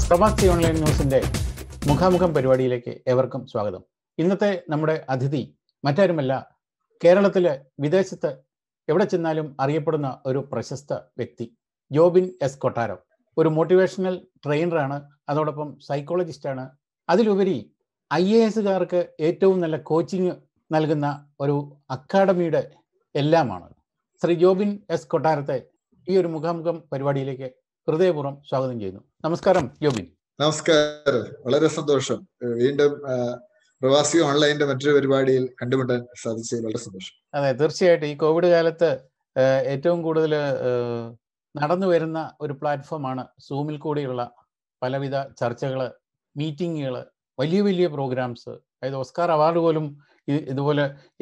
പ്രവാസി ഓൺലൈൻ ന്യൂസിന്റെ മുഖാമുഖം പരിപാടിയിലേക്ക് ഏവർക്കും സ്വാഗതം ഇന്നത്തെ നമ്മുടെ അതിഥി മറ്റാരുമല്ല കേരളത്തിലെ വിദേശത്ത് എവിടെ ചെന്നാലും അറിയപ്പെടുന്ന ഒരു പ്രശസ്ത വ്യക്തി ജോബിൻ എസ് കൊട്ടാരം ഒരു മോട്ടിവേഷണൽ ട്രെയിനറാണ് അതോടൊപ്പം സൈക്കോളജിസ്റ്റാണ് അതിലുപരി ഐ എ എസുകാർക്ക് ഏറ്റവും നല്ല കോച്ചിങ് നൽകുന്ന ഒരു അക്കാഡമിയുടെ എല്ലാമാണ് ശ്രീ ജോബിൻ എസ് കൊട്ടാരത്തെ ഈ ഒരു മുഖാമുഖം പരിപാടിയിലേക്ക് ഹൃദയപൂർവ്വം സ്വാഗതം ചെയ്യുന്നു നമസ്കാരം ജോബിൻ നമസ്കാരം വളരെ സന്തോഷം വീണ്ടും പ്രവാസി ഓൺലൈനിന്റെ മറ്റൊരു പരിപാടിയിൽ കണ്ടുമുട്ടാൻ സാധിച്ചതിൽ വളരെ സന്തോഷം അതെ തീർച്ചയായിട്ടും ഈ കോവിഡ് കാലത്ത് ഏറ്റവും കൂടുതൽ നടന്നു വരുന്ന ഒരു പ്ലാറ്റ്ഫോമാണ് സൂമിൽ കൂടിയുള്ള പലവിധ ചർച്ചകൾ മീറ്റിങ്ങുകൾ വലിയ വലിയ പ്രോഗ്രാംസ് അതായത് ഓസ്കാർ അവാർഡ് പോലും ഇതുപോലെ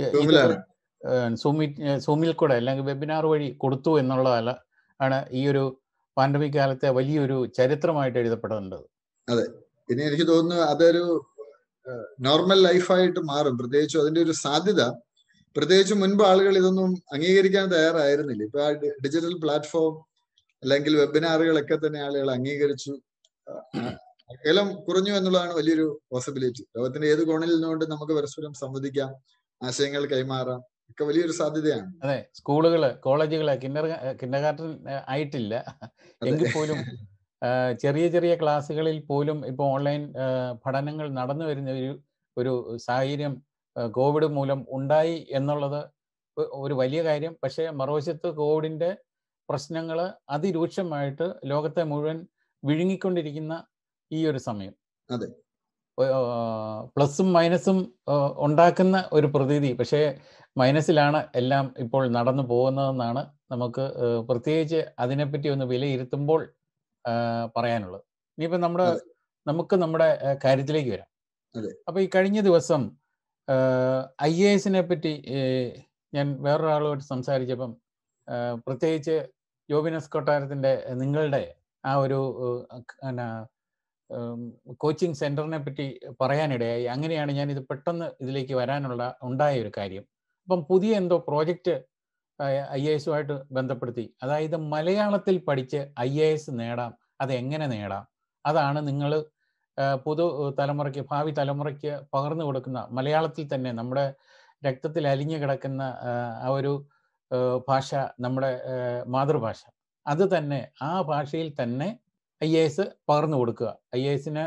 സൂമി സൂമിൽ കൂടെ അല്ലെങ്കിൽ വെബിനാർ വഴി കൊടുത്തു എന്നുള്ളതല്ല ആണ് ഈ ഒരു പാൻഡമിക് കാലത്തെ വലിയൊരു ചരിത്രമായിട്ട് എഴുതപ്പെടുന്നുണ്ട് അതെ ഇനി എനിക്ക് തോന്നുന്നു അതൊരു നോർമൽ ലൈഫായിട്ട് മാറും പ്രത്യേകിച്ചും അതിന്റെ ഒരു സാധ്യത പ്രത്യേകിച്ച് മുൻപ് ആളുകൾ ഇതൊന്നും അംഗീകരിക്കാൻ തയ്യാറായിരുന്നില്ല ഇപ്പൊ ആ ഡിജിറ്റൽ പ്ലാറ്റ്ഫോം അല്ലെങ്കിൽ വെബിനാറുകളൊക്കെ തന്നെ ആളുകൾ അംഗീകരിച്ചു അകലം കുറഞ്ഞു എന്നുള്ളതാണ് വലിയൊരു പോസിബിലിറ്റി ലോകത്തിന്റെ ഏത് കോണിൽ നിന്നുകൊണ്ട് നമുക്ക് പരസ്പരം സംവദിക്കാം ആശയങ്ങൾ കൈമാറാം ഒക്കെ വലിയൊരു സാധ്യതയാണ് അതെ സ്കൂളുകള് കോളേജുകള് കിൻഡർ കിൻഡർ ഗാർട്ടൻ ആയിട്ടില്ല എങ്കിൽ പോലും ചെറിയ ചെറിയ ക്ലാസ്സുകളിൽ പോലും ഇപ്പോൾ ഓൺലൈൻ പഠനങ്ങൾ നടന്നു വരുന്ന ഒരു ഒരു സാഹചര്യം കോവിഡ് മൂലം ഉണ്ടായി എന്നുള്ളത് ഒരു വലിയ കാര്യം പക്ഷേ മറുവശത്ത് കോവിഡിന്റെ പ്രശ്നങ്ങൾ അതിരൂക്ഷമായിട്ട് ലോകത്തെ മുഴുവൻ വിഴുങ്ങിക്കൊണ്ടിരിക്കുന്ന ഈ ഒരു സമയം അതെ പ്ലസും മൈനസും ഉണ്ടാക്കുന്ന ഒരു പ്രതീതി പക്ഷേ മൈനസിലാണ് എല്ലാം ഇപ്പോൾ നടന്നു പോകുന്നതെന്നാണ് നമുക്ക് പ്രത്യേകിച്ച് അതിനെപ്പറ്റി ഒന്ന് വിലയിരുത്തുമ്പോൾ പറയാനുള്ളത് ഇനിയിപ്പോൾ നമ്മുടെ നമുക്ക് നമ്മുടെ കാര്യത്തിലേക്ക് വരാം അപ്പൊ ഈ കഴിഞ്ഞ ദിവസം ഐ എ എസിനെ പറ്റി ഞാൻ വേറൊരാളുമായിട്ട് സംസാരിച്ചപ്പം പ്രത്യേകിച്ച് ജോബിനസ് കൊട്ടാരത്തിന്റെ നിങ്ങളുടെ ആ ഒരു കോച്ചിങ് സെന്ററിനെ പറ്റി പറയാനിടയായി അങ്ങനെയാണ് ഞാൻ ഇത് പെട്ടെന്ന് ഇതിലേക്ക് വരാനുള്ള ഉണ്ടായ ഒരു കാര്യം അപ്പം പുതിയ എന്തോ പ്രോജക്റ്റ് ഐ എ എസുമായിട്ട് ബന്ധപ്പെടുത്തി അതായത് മലയാളത്തിൽ പഠിച്ച് ഐ എ എസ് നേടാം അത് എങ്ങനെ നേടാം അതാണ് നിങ്ങൾ പുതു തലമുറയ്ക്ക് ഭാവി തലമുറയ്ക്ക് പകർന്നു കൊടുക്കുന്ന മലയാളത്തിൽ തന്നെ നമ്മുടെ രക്തത്തിൽ അലിഞ്ഞു കിടക്കുന്ന ആ ഒരു ഭാഷ നമ്മുടെ മാതൃഭാഷ അത് തന്നെ ആ ഭാഷയിൽ തന്നെ ഐ എ എസ് പകർന്നു കൊടുക്കുക ഐ എ എസിന്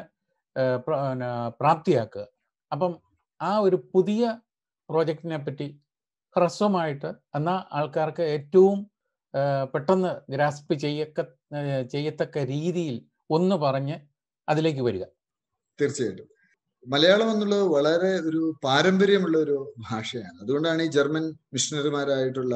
പ്രാപ്തിയാക്കുക അപ്പം ആ ഒരു പുതിയ പ്രോജക്റ്റിനെ പറ്റി ഹ്രസ്വമായിട്ട് എന്നാൽ ആൾക്കാർക്ക് ഏറ്റവും പെട്ടെന്ന് ഗ്രാസ്പ് ചെയ്യക്ക ചെയ്യത്തക്ക രീതിയിൽ ഒന്ന് പറഞ്ഞ് അതിലേക്ക് വരിക തീർച്ചയായിട്ടും മലയാളം എന്നുള്ളത് വളരെ ഒരു പാരമ്പര്യമുള്ള ഒരു ഭാഷയാണ് അതുകൊണ്ടാണ് ഈ ജർമ്മൻ മിഷണറിമാരായിട്ടുള്ള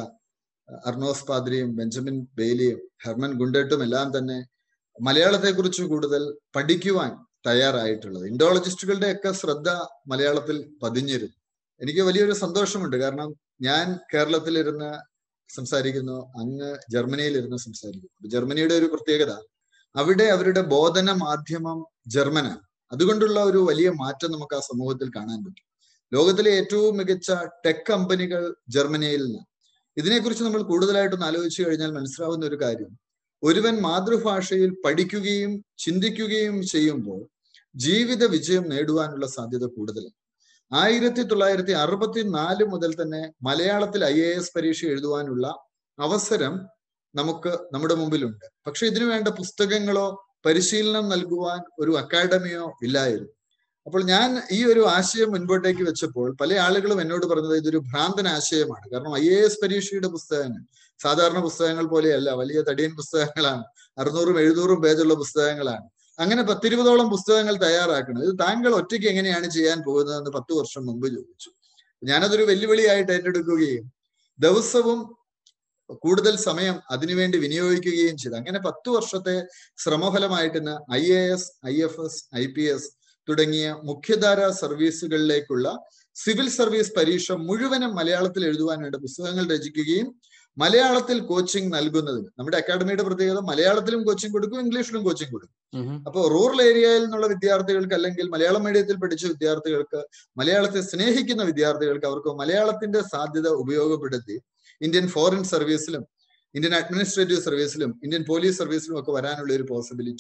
അർണോസ് പാദ്രിയും ബെഞ്ചമിൻ ബെയിലിയും ഹെർമൻ ഗുണ്ടട്ടും എല്ലാം തന്നെ മലയാളത്തെക്കുറിച്ച് കൂടുതൽ പഠിക്കുവാൻ തയ്യാറായിട്ടുള്ളത് ഇൻഡോളജിസ്റ്റുകളുടെ ഒക്കെ ശ്രദ്ധ മലയാളത്തിൽ പതിഞ്ഞിരുന്നു എനിക്ക് വലിയൊരു സന്തോഷമുണ്ട് കാരണം ഞാൻ കേരളത്തിലിരുന്ന് സംസാരിക്കുന്നു അങ്ങ് ജർമ്മനിയിൽ സംസാരിക്കുന്നു ജർമ്മനിയുടെ ഒരു പ്രത്യേകത അവിടെ അവരുടെ ബോധന മാധ്യമം ജർമ്മനാണ് അതുകൊണ്ടുള്ള ഒരു വലിയ മാറ്റം നമുക്ക് ആ സമൂഹത്തിൽ കാണാൻ പറ്റും ലോകത്തിലെ ഏറ്റവും മികച്ച ടെക് കമ്പനികൾ ജർമ്മനിയിൽ നിന്ന് ഇതിനെക്കുറിച്ച് നമ്മൾ കൂടുതലായിട്ടൊന്ന് ആലോചിച്ചു കഴിഞ്ഞാൽ മനസ്സിലാവുന്ന ഒരു കാര്യം ഒരുവൻ മാതൃഭാഷയിൽ പഠിക്കുകയും ചിന്തിക്കുകയും ചെയ്യുമ്പോൾ ജീവിത വിജയം നേടുവാനുള്ള സാധ്യത കൂടുതലാണ് ആയിരത്തി തൊള്ളായിരത്തി അറുപത്തി നാല് മുതൽ തന്നെ മലയാളത്തിൽ ഐ എ എസ് പരീക്ഷ എഴുതുവാനുള്ള അവസരം നമുക്ക് നമ്മുടെ മുമ്പിലുണ്ട് പക്ഷെ ഇതിനു വേണ്ട പുസ്തകങ്ങളോ പരിശീലനം നൽകുവാൻ ഒരു അക്കാഡമിയോ ഇല്ലായിരുന്നു അപ്പോൾ ഞാൻ ഈ ഒരു ആശയം മുൻപോട്ടേക്ക് വെച്ചപ്പോൾ പല ആളുകളും എന്നോട് പറഞ്ഞത് ഇതൊരു ഭ്രാന്തൻ ആശയമാണ് കാരണം ഐ എ എസ് പരീക്ഷയുടെ പുസ്തകങ്ങൾ സാധാരണ പുസ്തകങ്ങൾ പോലെയല്ല വലിയ തടിയൻ പുസ്തകങ്ങളാണ് അറുന്നൂറും എഴുന്നൂറും പേജുള്ള പുസ്തകങ്ങളാണ് അങ്ങനെ പത്തിരുപതോളം പുസ്തകങ്ങൾ തയ്യാറാക്കണം ഇത് താങ്കൾ ഒറ്റയ്ക്ക് എങ്ങനെയാണ് ചെയ്യാൻ പോകുന്നതെന്ന് പത്ത് വർഷം മുമ്പ് ചോദിച്ചു ഞാനതൊരു വെല്ലുവിളിയായിട്ട് ഏറ്റെടുക്കുകയും ദിവസവും കൂടുതൽ സമയം അതിനുവേണ്ടി വിനിയോഗിക്കുകയും ചെയ്തു അങ്ങനെ പത്ത് വർഷത്തെ ശ്രമഫലമായിട്ട് ഇന്ന് I A S I F S I P S തുടങ്ങിയ മുഖ്യധാര സർവീസുകളിലേക്കുള്ള സിവിൽ സർവീസ് പരീക്ഷ മുഴുവനും മലയാളത്തിൽ എഴുതുവാൻ വേണ്ട പുസ്തകങ്ങൾ രചിക്കുകയും മലയാളത്തിൽ കോച്ചിങ് നൽകുന്നതിന് നമ്മുടെ അക്കാഡമിയുടെ പ്രത്യേകത മലയാളത്തിലും കോച്ചിങ് കൊടുക്കും ഇംഗ്ലീഷിലും കോച്ചിങ് കൊടുക്കും അപ്പോൾ റൂറൽ ഏരിയയിൽ നിന്നുള്ള വിദ്യാർത്ഥികൾക്ക് അല്ലെങ്കിൽ മലയാളം മീഡിയത്തിൽ പഠിച്ച വിദ്യാർത്ഥികൾക്ക് മലയാളത്തെ സ്നേഹിക്കുന്ന വിദ്യാർത്ഥികൾക്ക് അവർക്ക് മലയാളത്തിന്റെ സാധ്യത ഉപയോഗപ്പെടുത്തി ഇന്ത്യൻ ഫോറിൻ സർവീസിലും ഇന്ത്യൻ അഡ്മിനിസ്ട്രേറ്റീവ് സർവീസിലും ഇന്ത്യൻ പോലീസ് സർവീസിലും ഒക്കെ വരാനുള്ള ഒരു പോസിബിലിറ്റി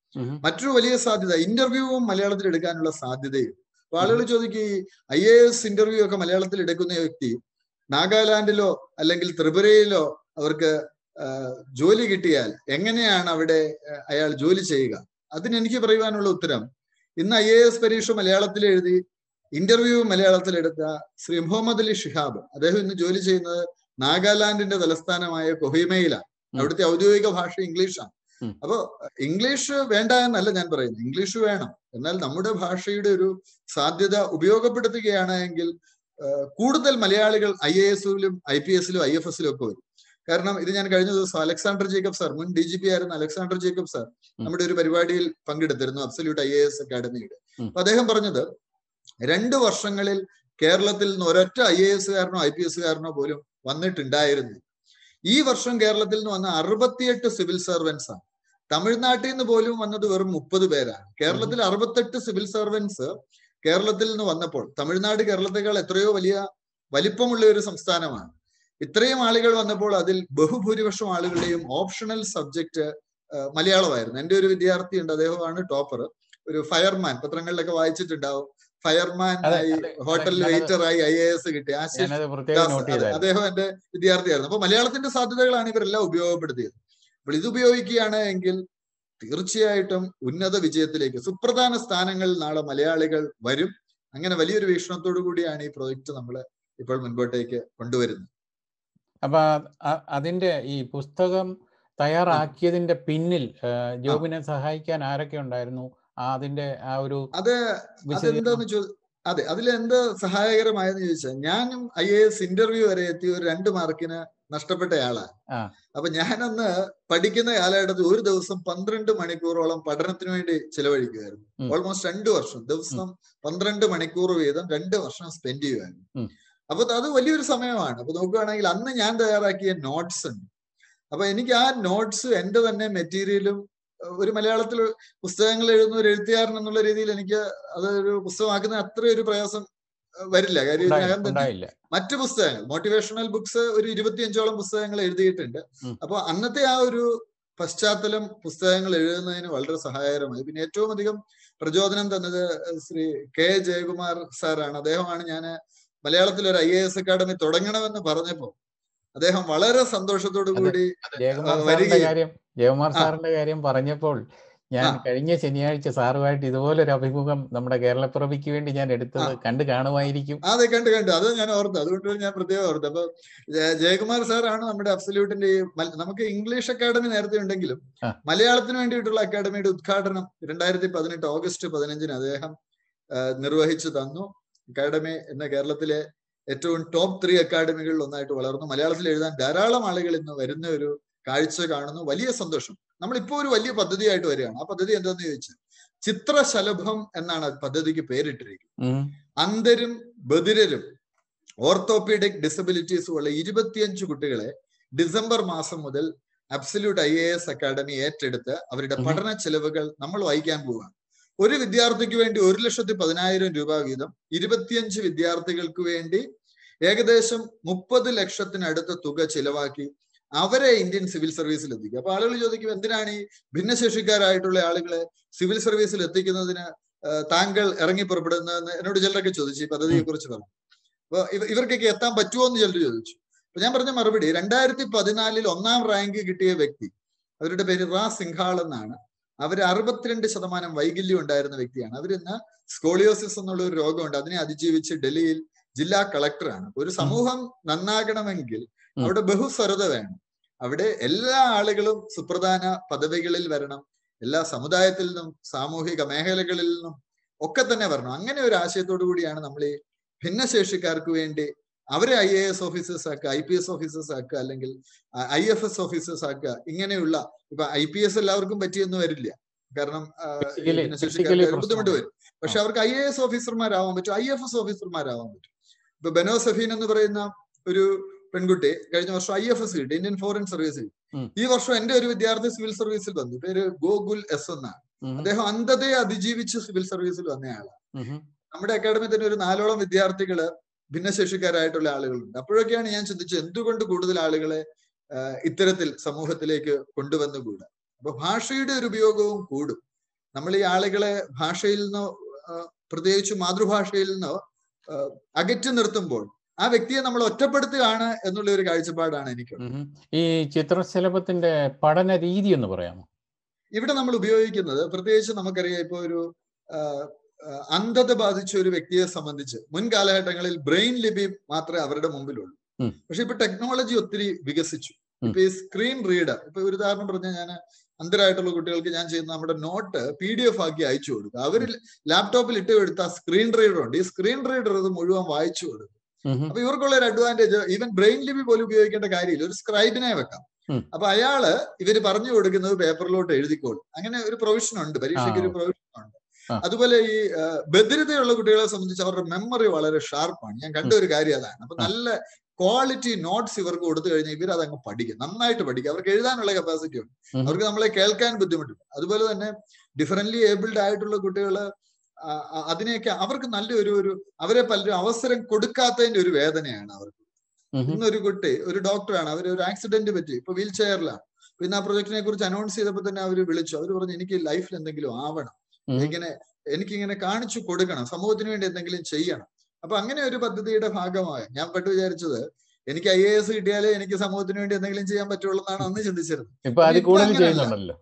ഉം. മറ്റൊരു വലിയ സാധ്യത ഇന്റർവ്യൂവും മലയാളത്തിൽ എടുക്കാനുള്ള സാധ്യതയും അപ്പൊ ആളുകൾ ചോദിക്കും ഈ ഐ എ എസ് ഇന്റർവ്യൂ ഒക്കെ മലയാളത്തിൽ എടുക്കുന്ന വ്യക്തി നാഗാലാൻഡിലോ അല്ലെങ്കിൽ ത്രിപുരയിലോ അവർക്ക് ആ, ജോലി കിട്ടിയാൽ എങ്ങനെയാണ് അവിടെ ആ, അയാൾ ജോലി ചെയ്യുക അതിന് എനിക്ക് പറയുവാനുള്ള ഉത്തരം ഇന്ന് ഐ എ എസ് പരീക്ഷ മലയാളത്തിൽ എഴുതി ഇന്റർവ്യൂ മലയാളത്തിൽ എടുത്ത ശ്രീ മുഹമ്മദ് അലി ഷിഹാബ് അദ്ദേഹം ഇന്ന് ജോലി ചെയ്യുന്നത് നാഗാലാൻഡിന്റെ തലസ്ഥാനമായ കൊഹിമയിലാണ് ഉം. അവിടുത്തെ ഔദ്യോഗിക ഭാഷ ഇംഗ്ലീഷാണ് ഉം. അപ്പോ ഇംഗ്ലീഷ് വേണ്ട എന്നല്ല ഞാൻ പറയുന്നത് ഇംഗ്ലീഷ് വേണം എന്നാൽ നമ്മുടെ ഭാഷയുടെ ഒരു സാധ്യത ഉപയോഗപ്പെടുത്തുകയാണ് എങ്കിൽ ആ, കൂടുതൽ മലയാളികൾ ഐ എ എസിലും ഐ പി എസിലും ഐ എഫ് എസിലും ഒക്കെ വരും കാരണം ഇത് ഞാൻ കഴിഞ്ഞ ദിവസം അലക്സാണ്ടർ ജേക്കബ് സാർ മുൻ ഡി ജി പി ആയിരുന്ന അലക്സാണ്ടർ ജേക്കബ് സാർ ഉം. നമ്മുടെ ഒരു പരിപാടിയിൽ പങ്കെടുത്തിരുന്നു അബ്സല്യൂട്ട് ഐ എ എസ് അക്കാഡമിയുടെ ഉം. അപ്പൊ അദ്ദേഹം പറഞ്ഞത് രണ്ട് വർഷങ്ങളിൽ കേരളത്തിൽ നിന്ന് ഒരൊറ്റ ഐ എ എസുകാരനോ ഐ പി എസുകാരനോ പോലും വന്നിട്ടുണ്ടായിരുന്നു ഈ വർഷം കേരളത്തിൽ നിന്ന് വന്ന അറുപത്തിയെട്ട് സിവിൽ സർവൻസ് ആണ് തമിഴ്നാട്ടിൽ നിന്ന് പോലും വന്നത് വെറും മുപ്പത് പേരാണ് കേരളത്തിൽ അറുപത്തെട്ട് സിവിൽ സർവൻസ് കേരളത്തിൽ നിന്ന് വന്നപ്പോൾ തമിഴ്നാട് കേരളത്തെക്കാൾ എത്രയോ വലിയ വലിപ്പമുള്ള ഒരു സംസ്ഥാനമാണ് ഇത്രയും ആളുകൾ വന്നപ്പോൾ അതിൽ ബഹുഭൂരിപക്ഷം ആളുകളുടെയും ഓപ്ഷണൽ സബ്ജക്ട് മലയാളമായിരുന്നു എൻ്റെ ഒരു വിദ്യാർത്ഥി ഉണ്ട് അദ്ദേഹമാണ് ടോപ്പർ ഒരു ഫയർമാൻ പത്രങ്ങളിലൊക്കെ വായിച്ചിട്ടുണ്ടാവും ഫയർമാൻ അതെ, ആയി അതെ, അതെ, ഹോട്ടലിൽ ഞാനത് വെയിറ്റർ ആയി ഐ എ എസ് കിട്ടി ആശിഷ് ഞാനത് പ്രത്യേകം ദാസ്, നോട്ട് അതെ, ചെയ്തായിരുന്നു അദ്ദേഹം എന്റെ വിദ്യാർത്ഥിയായിരുന്നു അപ്പൊ മലയാളത്തിന്റെ സാധ്യതകളാണ് ഇവരെല്ലാം ഉപയോഗപ്പെടുത്തിയത് അപ്പോൾ ഇത് ഉപയോഗിക്കുകയാണ് എങ്കിൽ തീർച്ചയായിട്ടും ഉന്നത വിജയത്തിലേക്ക് സുപ്രധാന സ്ഥാനങ്ങളിൽ നാളെ മലയാളികൾ വരും അങ്ങനെ വലിയൊരു വീക്ഷണത്തോടു കൂടിയാണ് ഈ പ്രോജക്റ്റ് നമ്മൾ ഇപ്പോൾ മുൻപോട്ടേക്ക് കൊണ്ടുവരുന്നത് അപ്പൊ അ- അതിന്റെ ഈ പുസ്തകം തയ്യാറാക്കിയതിന്റെ പിന്നിൽ ആ, ജോബിനെ സഹായിക്കാൻ ആരൊക്കെ ഉണ്ടായിരുന്നു ആ അതിന്റെ ആ ഒരു അത് വിശദീകരണം അതെന്താന്ന് ചോ അതെ അതിൽ എന്ത് സഹായകരമായെന്ന് ചോദിച്ചാൽ ഞാനും ഐ എ എസ് ഇന്റർവ്യൂ വരെ എത്തി ഒരു രണ്ട് മാർക്കിന് നഷ്ടപ്പെട്ടയാളാണ് ആ. അപ്പൊ ഞാനന്ന് പഠിക്കുന്ന കാലഘട്ടത്തിൽ ഒരു ദിവസം പന്ത്രണ്ട് മണിക്കൂറോളം പഠനത്തിന് വേണ്ടി ചിലവഴിക്കുമായിരുന്നു ഉം. ഓൾമോസ്റ്റ് രണ്ട് വർഷം ദിവസം പന്ത്രണ്ട് മണിക്കൂർ വീതം രണ്ട് വർഷം സ്പെൻഡ് ചെയ്യുമായിരുന്നു ഉം. അപ്പൊ അത് വലിയൊരു സമയമാണ് അപ്പൊ നോക്കുകയാണെങ്കിൽ അന്ന് ഞാൻ തയ്യാറാക്കിയ നോട്ട്സ് ഉണ്ട് അപ്പൊ എനിക്ക് ആ നോട്ട്സ് എന്റെ തന്നെ മെറ്റീരിയലും ഒരു മലയാളത്തിൽ പുസ്തകങ്ങൾ എഴുതുന്ന ഒരു എഴുത്തുകാരൻ എന്നുള്ള രീതിയിൽ എനിക്ക് അതൊരു പുസ്തകമാക്കുന്ന അത്ര ഒരു പ്രയാസം അഹ് വരില്ല കാര്യം ഉണ്ടായി- ഇതിനകം തന്നെ ഉണ്ടായില്ല മറ്റു പുസ്തകങ്ങൾ മോട്ടിവേഷണൽ ബുക്സ് ഒരു ഇരുപത്തിയഞ്ചോളം പുസ്തകങ്ങൾ എഴുതിയിട്ടുണ്ട് ഉം. അപ്പൊ അന്നത്തെ ആ ഒരു പശ്ചാത്തലം പുസ്തകങ്ങൾ എഴുതുന്നതിന് വളരെ സഹായകരമായി പിന്നെ ഏറ്റവും അധികം പ്രചോദനം തന്നത് ശ്രീ കെ ജയകുമാർ സാറാണ് അദ്ദേഹമാണ് ഞാൻ മലയാളത്തിൽ ഒരു ഐ എ എസ് അക്കാദമി തുടങ്ങണമെന്ന് പറഞ്ഞപ്പോ അദ്ദേഹം വളരെ സന്തോഷത്തോടു അതെ. കൂടി ജയകുമാർ ആ, സാറിന്റെ വരികയും- കാര്യം ജയകുമാർ ആ. സാറിന്റെ കാര്യം പറഞ്ഞപ്പോൾ ഞാൻ ആ. കഴിഞ്ഞ ശനിയാഴ്ച സാറുമായിട്ട് ഇതുപോലൊരു അഭിമുഖം നമ്മുടെ കേരളപ്പിറവിക്ക് വേണ്ടി ഞാൻ എടുത്തത് കണ്ടു കാണുമായിരിക്കും അതെ കണ്ടു കണ്ടു അത് ഞാൻ ഓർത്തു അതുകൊണ്ട് ഞാൻ പ്രത്യേകം ഓർത്തു അപ്പൊ ജയ- ജയകുമാർ സാറാണ് നമ്മുടെ അബ്സല്യൂട്ടിന്റെ ഈ മൽ- നമുക്ക് ഇംഗ്ലീഷ് അക്കാദമി നേരത്തെ ഉണ്ടെങ്കിലും ആ. മലയാളത്തിന് വേണ്ടിയിട്ടുള്ള അക്കാദമിയുടെ ഉദ്ഘാടനം രണ്ടായിരത്തി പതിനെട്ട് ഓഗസ്റ്റ് പതിനഞ്ചിന് അദ്ദേഹം ആ, നിർവഹിച്ചു തന്നു അക്കാദമി എന്ന കേരളത്തിലെ ഏറ്റവും ടോപ്പ് ത്രീ അക്കാദമികളിൽ ഒന്നായിട്ട് വളർന്നു മലയാളത്തിൽ എഴുതാൻ ധാരാളം ആളുകൾ ഇന്ന് വരുന്ന ഒരു കാഴ്ച കാണുന്നു വലിയ സന്തോഷം നമ്മളിപ്പോ ഒരു വലിയ പദ്ധതിയായിട്ട് വരികയാണ് ആ പദ്ധതി എന്താന്ന് ചോദിച്ചാൽ ചിത്രശലഭം എന്നാണ് ആ പദ്ധതിക്ക് പേരിട്ടിരിക്കുന്നത് ഉം. അന്ധരും ബധിരരും ഓർത്തോപീഡിക് ഡിസബിലിറ്റീസും ഉള്ള ഇരുപത്തിയഞ്ച് കുട്ടികളെ ഡിസംബർ മാസം മുതൽ absolute I A S academy ഏറ്റെടുത്ത് അവരുടെ ഉം. പഠന ചെലവുകൾ നമ്മൾ വഹിക്കാൻ പോവുകയാണ് ഒരു വിദ്യാർത്ഥിക്ക് വേണ്ടി ഒരു ലക്ഷത്തി പതിനായിരം രൂപ വീതം ഇരുപത്തിയഞ്ച് വിദ്യാർത്ഥികൾക്ക് വേണ്ടി ഏകദേശം മുപ്പത് ലക്ഷത്തിനടുത്ത തുക ചിലവാക്കി അവരെ ഇന്ത്യൻ സിവിൽ സർവീസിൽ എത്തിക്കുക അപ്പൊ ആളുകൾ ചോദിക്കും എന്തിനാണ് ഈ ഭിന്നശേഷിക്കാരായിട്ടുള്ള ആളുകളെ സിവിൽ സർവീസിൽ എത്തിക്കുന്നതിന് ആ, താങ്കൾ ഇറങ്ങി പുറപ്പെടുന്നതെന്ന് എന്നോട് ചിലരൊക്കെ ചോദിച്ചു ഈ പദ്ധതിയെ കുറിച്ച് പറഞ്ഞു അപ്പൊ ഇവ- ഇവർക്കൊക്കെ എത്താൻ പറ്റുമോ എന്ന് ചിലർ ചോദിച്ചു അപ്പൊ ഞാൻ പറഞ്ഞ മറുപടി രണ്ടായിരത്തി പതിനാലിൽ ഒന്നാം റാങ്ക് കിട്ടിയ വ്യക്തി അവരുടെ പേര് റാ സിംഘാൾ എന്നാണ് അവര് അറുപത്തിരണ്ട് ശതമാനം വൈകല്യം ഉണ്ടായിരുന്ന വ്യക്തിയാണ് അവരിന്ന് സ്കോളിയോസിസ് എന്നുള്ള ഒരു രോഗമുണ്ട് അതിനെ അതിജീവിച്ച് ഡൽഹിയിൽ ജില്ലാ കളക്ടറാണ് ഒരു സമൂഹം നന്നാകണമെങ്കിൽ ഉം. അവിടെ ബഹുസ്വരത വേണം അവിടെ എല്ലാ ആളുകളും സുപ്രധാന പദവികളിൽ വരണം എല്ലാ സമുദായത്തിൽ നിന്നും സാമൂഹിക മേഖലകളിൽ നിന്നും ഒക്കെ തന്നെ വരണം അങ്ങനെ ഒരു ആശയത്തോടു കൂടിയാണ് നമ്മൾ ഈ ഭിന്നശേഷിക്കാർക്ക് വേണ്ടി അവരെ ഐ എ എസ് ഓഫീസേഴ്സ് ആക്കുക ഐ പി എസ് ഓഫീസേഴ്സ് ആക്കുക അല്ലെങ്കിൽ ഐ എഫ് എസ് ഓഫീസേഴ്സ് ആക്കുക ഇങ്ങനെയുള്ള ഇപ്പൊ ഐ പി എസ് എല്ലാവർക്കും പറ്റിയൊന്നും വരില്ല കാരണം ആ, ഈ Physically- ഭിന്നശേഷിക്കാർക്ക് physically ബുദ്ധിമുട്ട് പ്രശ്നമുണ്ട്. വരും പക്ഷെ അവർക്ക് ഐ എ എസ് ഓഫീസർമാരാവാൻ പറ്റും ഐ എഫ് എസ് ഓഫീസർമാരാവാൻ പറ്റും ഇപ്പൊ ബെനോ സഫീൻ എന്ന് പറയുന്ന ഒരു പെൺകുട്ടി കഴിഞ്ഞ വർഷം ഐ എഫ് എസ് കിട്ടി ഇന്ത്യൻ ഫോറിൻ സർവീസ് ഉം. ഈ വർഷം എന്റെ ഒരു വിദ്യാർത്ഥി സിവിൽ സർവീസിൽ വന്നു പേര് ഗോകുൽ എസ് എന്നാണ് ഉം. അദ്ദേഹം അന്ധതയെ അതിജീവിച്ച് സിവിൽ സർവീസിൽ വന്നയാളാണ് ഉം. നമ്മുടെ അക്കാഡമി തന്നെ ഒരു നാലോളം വിദ്യാർത്ഥികള് ഭിന്നശേഷിക്കാരായിട്ടുള്ള ആളുകളുണ്ട് അപ്പോഴൊക്കെയാണ് ഞാൻ ചിന്തിച്ചത് എന്തുകൊണ്ട് കൂടുതൽ ആളുകളെ ആ, ഇത്തരത്തിൽ സമൂഹത്തിലേക്ക് കൊണ്ടുവന്നുകൂടാ അപ്പൊ ഭാഷയുടെ ഒരു ഉപയോഗവും കൂടും നമ്മൾ ഈ ആളുകളെ ഭാഷയിൽ നിന്നോ പ്രത്യേകിച്ച് മാതൃഭാഷയിൽ നിന്നോ അകറ്റി നിർത്തുമ്പോൾ ആ വ്യക്തിയെ നമ്മൾ ഒറ്റപ്പെടുത്തുകയാണ് എന്നുള്ള ഒരു കാഴ്ചപ്പാടാണ് എനിക്ക് ഈ ചിത്രശലഭത്തിന്റെ പഠന രീതി എന്ന് പറയാമോ ഇവിടെ നമ്മൾ ഉപയോഗിക്കുന്നത് പ്രത്യേകിച്ച് നമുക്കറിയാം ഇപ്പൊ ഒരു അന്ധത ബാധിച്ച ഒരു വ്യക്തിയെ സംബന്ധിച്ച് മുൻ കാലഘട്ടങ്ങളിൽ ബ്രെയിൻ ലിപി മാത്രമേ അവരുടെ മുമ്പിലുള്ളൂ പക്ഷെ ഇപ്പൊ ടെക്നോളജി ഒത്തിരി വികസിച്ചു ഇപ്പൊ ഈ സ്ക്രീൻ റീഡർ ഇപ്പൊ ഒരു ഉദാഹരണം പറഞ്ഞാൽ ഞാൻ അന്ധരായിട്ടുള്ള കുട്ടികൾക്ക് ഞാൻ ചെയ്യുന്ന നമ്മുടെ നോട്ട് പി ഡി എഫ് ആക്കി അയച്ചു കൊടുക്കുക അവർ ലാപ്ടോപ്പിൽ ഇട്ട് എടുത്ത സ്ക്രീൻ റീഡർ ഉണ്ട് ഈ സ്ക്രീൻ റീഡർ ഇത് മുഴുവൻ വായിച്ചു കൊടുക്കും അപ്പൊ ഇവർക്കുള്ള ഒരു അഡ്വാൻറ്റേജ് ഈവൻ ബ്രെയിൻ ലിപി പോലും ഉപയോഗിക്കേണ്ട കാര്യമില്ല ഒരു സ്ക്രൈബിനെ വെക്കാം അപ്പൊ അയാള് ഇവര് പറഞ്ഞു കൊടുക്കുന്നത് പേപ്പറിലോട്ട് എഴുതിക്കോളും അങ്ങനെ ഒരു പ്രൊവിഷൻ ഉണ്ട് പരീക്ഷയ്ക്ക് ഒരു പ്രൊവിഷൻ ഉണ്ട് അതുപോലെ ഈ ബദിരതയുള്ള കുട്ടികളെ സംബന്ധിച്ച് അവരുടെ മെമ്മറി വളരെ ഷാർപ്പാണ് ഞാൻ കണ്ട ഒരു കാര്യം അതാണ് അപ്പൊ നല്ല ക്വാളിറ്റി നോട്ട്സ് ഇവർക്ക് കൊടുത്തു കഴിഞ്ഞാൽ ഇവർ അതങ്ങ് പഠിക്കും നന്നായിട്ട് പഠിക്കും അവർക്ക് എഴുതാനുള്ള കപ്പാസിറ്റി ഉണ്ട് അവർക്ക് നമ്മളെ കേൾക്കാൻ ബുദ്ധിമുട്ടുണ്ട് അതുപോലെ തന്നെ ഡിഫറൻറ്റ്ലി ഏബിൾഡ് ആയിട്ടുള്ള കുട്ടികള് അതിനെയൊക്കെ അവർക്ക് നല്ലൊരു ഒരു അവരെ പലരും അവസരം കൊടുക്കാത്തതിന്റെ ഒരു വേദനയാണ് അവർക്ക് ഇന്നൊരു കുട്ടി ഒരു ഡോക്ടറാണ് അവർ ഒരു ആക്സിഡന്റ് പറ്റി ഇപ്പൊ വീൽ ചെയറിലാണ് പിന്നെ ആ പ്രൊജക്ടിനെ കുറിച്ച് അനൗൺസ് ചെയ്തപ്പോൾ തന്നെ അവർ വിളിച്ചു അവർ പറഞ്ഞു എനിക്ക് ലൈഫിൽ എന്തെങ്കിലും ആവണം ഇങ്ങനെ എനിക്കിങ്ങനെ കാണിച്ചു കൊടുക്കണം സമൂഹത്തിന് വേണ്ടി എന്തെങ്കിലും ചെയ്യണം അപ്പൊ അങ്ങനെ ഒരു പദ്ധതിയുടെ ഭാഗമായി ഞാൻ പെട്ട് വിചാരിച്ചത് എനിക്ക് ഐ എ എസ് കിട്ടിയാലേ എനിക്ക് സമൂഹത്തിന് വേണ്ടി എന്തെങ്കിലും ചെയ്യാൻ പറ്റുള്ളൂ എന്നാണ് അന്ന് ചിന്തിച്ചിരുന്നത്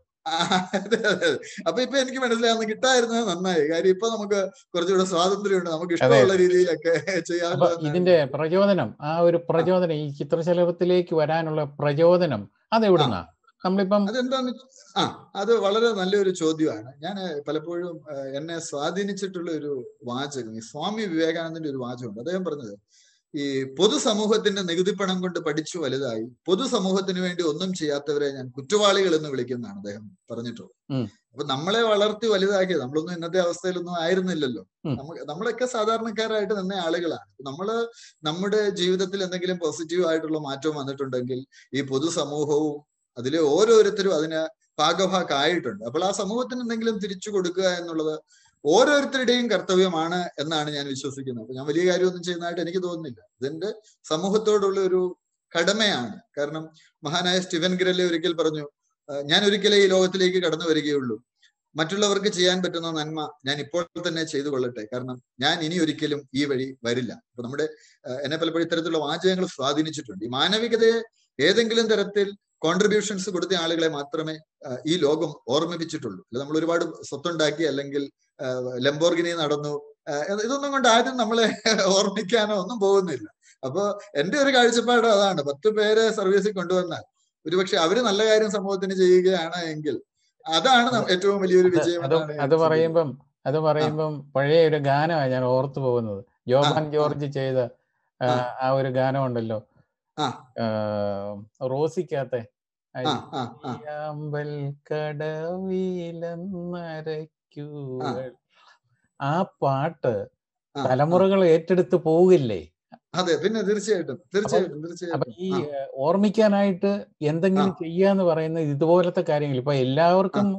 അപ്പൊ ഇപ്പൊ എനിക്ക് മനസ്സിലാവുന്ന കിട്ടായിരുന്നത് നന്നായി കാര്യം ഇപ്പൊ നമുക്ക് കുറച്ചുകൂടെ സ്വാതന്ത്ര്യമുണ്ട് നമുക്ക് ഇഷ്ടമുള്ള രീതിയിലൊക്കെ ചെയ്യാൻ ഇതിന്റെ പ്രചോദനം ആ ഒരു പ്രചോദനം ഈ ചിത്രശലഭത്തിലേക്ക് വരാനുള്ള പ്രചോദനം അതെവിടുന്നാ നമ്മളിപ്പം അതെന്താന്ന് ആ അത് വളരെ നല്ലൊരു ചോദ്യമാണ് ഞാൻ പലപ്പോഴും എന്നെ സ്വാധീനിച്ചിട്ടുള്ള ഒരു വാചകം ഈ സ്വാമി വിവേകാനന്ദന്റെ ഒരു വാചകമുണ്ട് അദ്ദേഹം പറഞ്ഞത് ഈ പൊതുസമൂഹത്തിന്റെ നികുതിപ്പണം കൊണ്ട് പഠിച്ചു വലുതായി പൊതുസമൂഹത്തിന് വേണ്ടി ഒന്നും ചെയ്യാത്തവരെ ഞാൻ കുറ്റവാളികൾ എന്ന് വിളിക്കുന്നതാണ് അദ്ദേഹം പറഞ്ഞിട്ടുള്ളത് അപ്പൊ നമ്മളെ വളർത്തി വലുതാക്കിയത് നമ്മളൊന്നും ഇന്നത്തെ അവസ്ഥയിലൊന്നും ആയിരുന്നില്ലല്ലോ നമ്മ നമ്മളൊക്കെ സാധാരണക്കാരായിട്ട് നിന്ന ആളുകളാണ് നമ്മള് നമ്മുടെ ജീവിതത്തിൽ എന്തെങ്കിലും പോസിറ്റീവ് ആയിട്ടുള്ള മാറ്റം വന്നിട്ടുണ്ടെങ്കിൽ ഈ പൊതുസമൂഹവും അതിലെ ഓരോരുത്തരും അതിന് ഭാഗഭാക്കായിട്ടുണ്ട് അപ്പോൾ ആ സമൂഹത്തിന് എന്തെങ്കിലും തിരിച്ചു കൊടുക്കുക എന്നുള്ളത് ഓരോരുത്തരുടെയും കർത്തവ്യമാണ് എന്നാണ് ഞാൻ വിശ്വസിക്കുന്നത് അപ്പൊ ഞാൻ വലിയ കാര്യമൊന്നും ചെയ്യുന്നതായിട്ട് എനിക്ക് തോന്നുന്നില്ല ഇതിന്റെ സമൂഹത്തോടുള്ള ഒരു കടമയാണ് കാരണം മഹാനായ സ്റ്റിവൻ ഗ്രല്ലെ ഒരിക്കൽ പറഞ്ഞു ഞാൻ ഒരിക്കലേ ഈ ലോകത്തിലേക്ക് കടന്നു വരികയുള്ളൂ മറ്റുള്ളവർക്ക് ചെയ്യാൻ പറ്റുന്ന നന്മ ഞാൻ ഇപ്പോൾ തന്നെ ചെയ്തു കൊള്ളട്ടെ കാരണം ഞാൻ ഇനി ഒരിക്കലും ഈ വഴി വരില്ല അപ്പൊ നമ്മുടെ എന്നെ പലപ്പോഴും ഇത്തരത്തിലുള്ള വാചകങ്ങൾ സ്വാധീനിച്ചിട്ടുണ്ട് ഈ മാനവികതയെ ഏതെങ്കിലും തരത്തിൽ കോൺട്രിബ്യൂഷൻസ് കൊടുത്ത ആളുകളെ മാത്രമേ ഈ ലോകം ഓർമ്മിപ്പിച്ചിട്ടുള്ളൂ അല്ല നമ്മൾ ഒരുപാട് സ്വത്തുണ്ടാക്കി അല്ലെങ്കിൽ ലംബോർഗിനി നടന്നു ഇതൊന്നും കൊണ്ട് ആരും നമ്മളെ ഓർമ്മിക്കാനോ ഒന്നും പോകുന്നില്ല അപ്പൊ എന്റെ ഒരു കാഴ്ചപ്പാട് അതാണ് പത്ത് പേരെ സർവീസിൽ കൊണ്ടുവന്നാൽ ഒരുപക്ഷെ അവര് നല്ല കാര്യം സമൂഹത്തിന് ചെയ്യുകയാണ് എങ്കിൽ അതാണ് ഏറ്റവും വലിയൊരു വിജയം അത് പറയുമ്പം അത് പറയുമ്പം പഴയ ഒരു ഗാനമാണ് ഞാൻ ഓർത്തു പോകുന്നത് ജോബാൻ ജോർജ് ചെയ്ത ആ ഒരു ഗാനമുണ്ടല്ലോ റോസിക്കകത്തെ അമ്പൽ കടവിലെന്നരയ്ക്കൂ ആ പാട്ട് തലമുറകൾ ഏറ്റെടുത്ത് പോകില്ലേ അതെ പിന്നെ തീർച്ചയായിട്ടും തീർച്ചയായിട്ടും അപ്പൊ തീർച്ചയായിട്ടും ഈ ഓർമ്മിക്കാനായിട്ട് എന്തെങ്കിലും ചെയ്യാന്ന് പറയുന്നത് ഇതുപോലത്തെ കാര്യങ്ങൾ ഇപ്പൊ എല്ലാവർക്കും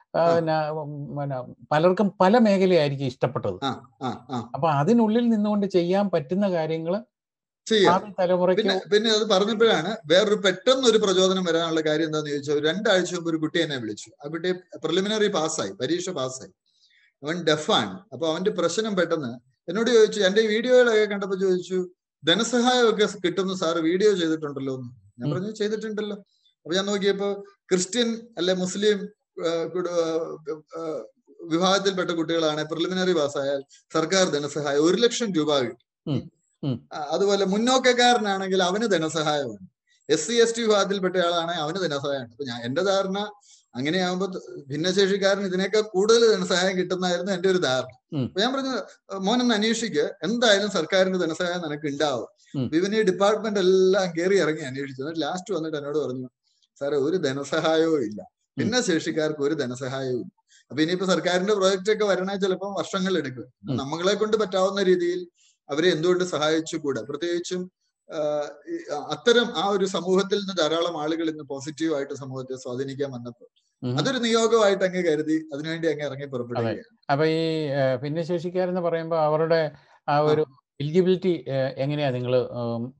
പലർക്കും പല മേഖലയായിരിക്കും ഇഷ്ടപ്പെട്ടത് അപ്പൊ അതിനുള്ളിൽ നിന്നുകൊണ്ട് ചെയ്യാൻ പറ്റുന്ന കാര്യങ്ങൾ ചെയ്യാം പിന്നെ പിന്നെ അത് പറഞ്ഞപ്പോഴാണ് വേറൊരു പെട്ടെന്ന് ഒരു പ്രചോദനം വരാനുള്ള കാര്യം എന്താന്ന് ചോദിച്ചാൽ രണ്ടാഴ്ച മുമ്പ് ഒരു കുട്ടി എന്നെ വിളിച്ചു ആ കുട്ടി പ്രിലിമിനറി പാസ്സായി പരീക്ഷ പാസ്സായി അവൻ ഡെഫാണ് അപ്പൊ അവന്റെ പ്രശ്നം പെട്ടെന്ന് എന്നോട് ചോദിച്ചു എന്റെ വീഡിയോകളൊക്കെ കണ്ടപ്പോ ചോദിച്ചു ധനസഹായം ഒക്കെ കിട്ടുന്ന സാറ് വീഡിയോ ചെയ്തിട്ടുണ്ടല്ലോ എന്ന് ഞാൻ പറഞ്ഞു ചെയ്തിട്ടുണ്ടല്ലോ അപ്പൊ ഞാൻ നോക്കിയപ്പോ ക്രിസ്ത്യൻ അല്ലെ മുസ്ലിം വിഭാഗത്തിൽപ്പെട്ട കുട്ടികളാണ് പ്രിലിമിനറി പാസ്സായാൽ സർക്കാർ ധനസഹായം ഒരു ലക്ഷം രൂപ കിട്ടും അതുപോലെ മുന്നോക്കക്കാരനാണെങ്കിൽ അവന് ധനസഹായമാണ് എസ് സി എസ് ടി വിഭാഗത്തിൽപ്പെട്ട ആളാണെങ്കിൽ അവന് ധനസഹായമാണ് അപ്പൊ ഞാൻ എന്റെ ധാരണ അങ്ങനെയാകുമ്പോ ഭിന്നശേഷിക്കാരൻ ഇതിനേക്കാൾ കൂടുതൽ ധനസഹായം കിട്ടുന്നതായിരുന്നു എന്റെ ഒരു ധാരണ അപ്പൊ ഞാൻ പറഞ്ഞു മോനൊന്ന് അന്വേഷിക്കുക എന്തായാലും സർക്കാരിന്റെ ധനസഹായം നിനക്ക് ഉണ്ടാവും ഇവന് ഈ ഡിപ്പാർട്ട്മെന്റ് എല്ലാം കയറി ഇറങ്ങി അന്വേഷിച്ചു എന്നിട്ട് ലാസ്റ്റ് വന്നിട്ട് എന്നോട് പറഞ്ഞു സാറേ ഒരു ധനസഹായവും ഇല്ല ഭിന്നശേഷിക്കാർക്ക് ഒരു ധനസഹായവും ഇല്ല അപ്പൊ ഇനിയിപ്പോ സർക്കാരിന്റെ പ്രോജക്റ്റ് ഒക്കെ വരണേ ചിലപ്പോൾ വർഷങ്ങൾ എടുക്കും നമ്മളെ കൊണ്ട് പറ്റാവുന്ന രീതിയിൽ അവരെ എന്തുകൊണ്ട് സഹായിച്ചുകൂടാ പ്രത്യേകിച്ചും അത്തരം ആ ഒരു സമൂഹത്തിൽ നിന്ന് ധാരാളം ആളുകൾ ഇന്ന് പോസിറ്റീവായിട്ട് സമൂഹത്തെ സ്വാധീനിക്കാൻ വന്നപ്പോൾ അതൊരു നിയോഗമായിട്ട് അങ്ങ് കരുതി അതിനുവേണ്ടി അങ്ങ് ഇറങ്ങി പുറപ്പെടുകയാണ് അപ്പൊ ഈ ഭിന്നശേഷിക്കാരെന്ന് പറയുമ്പോൾ അവരുടെ ആ ഒരു എലിജിബിലിറ്റി എങ്ങനെയാ നിങ്ങൾ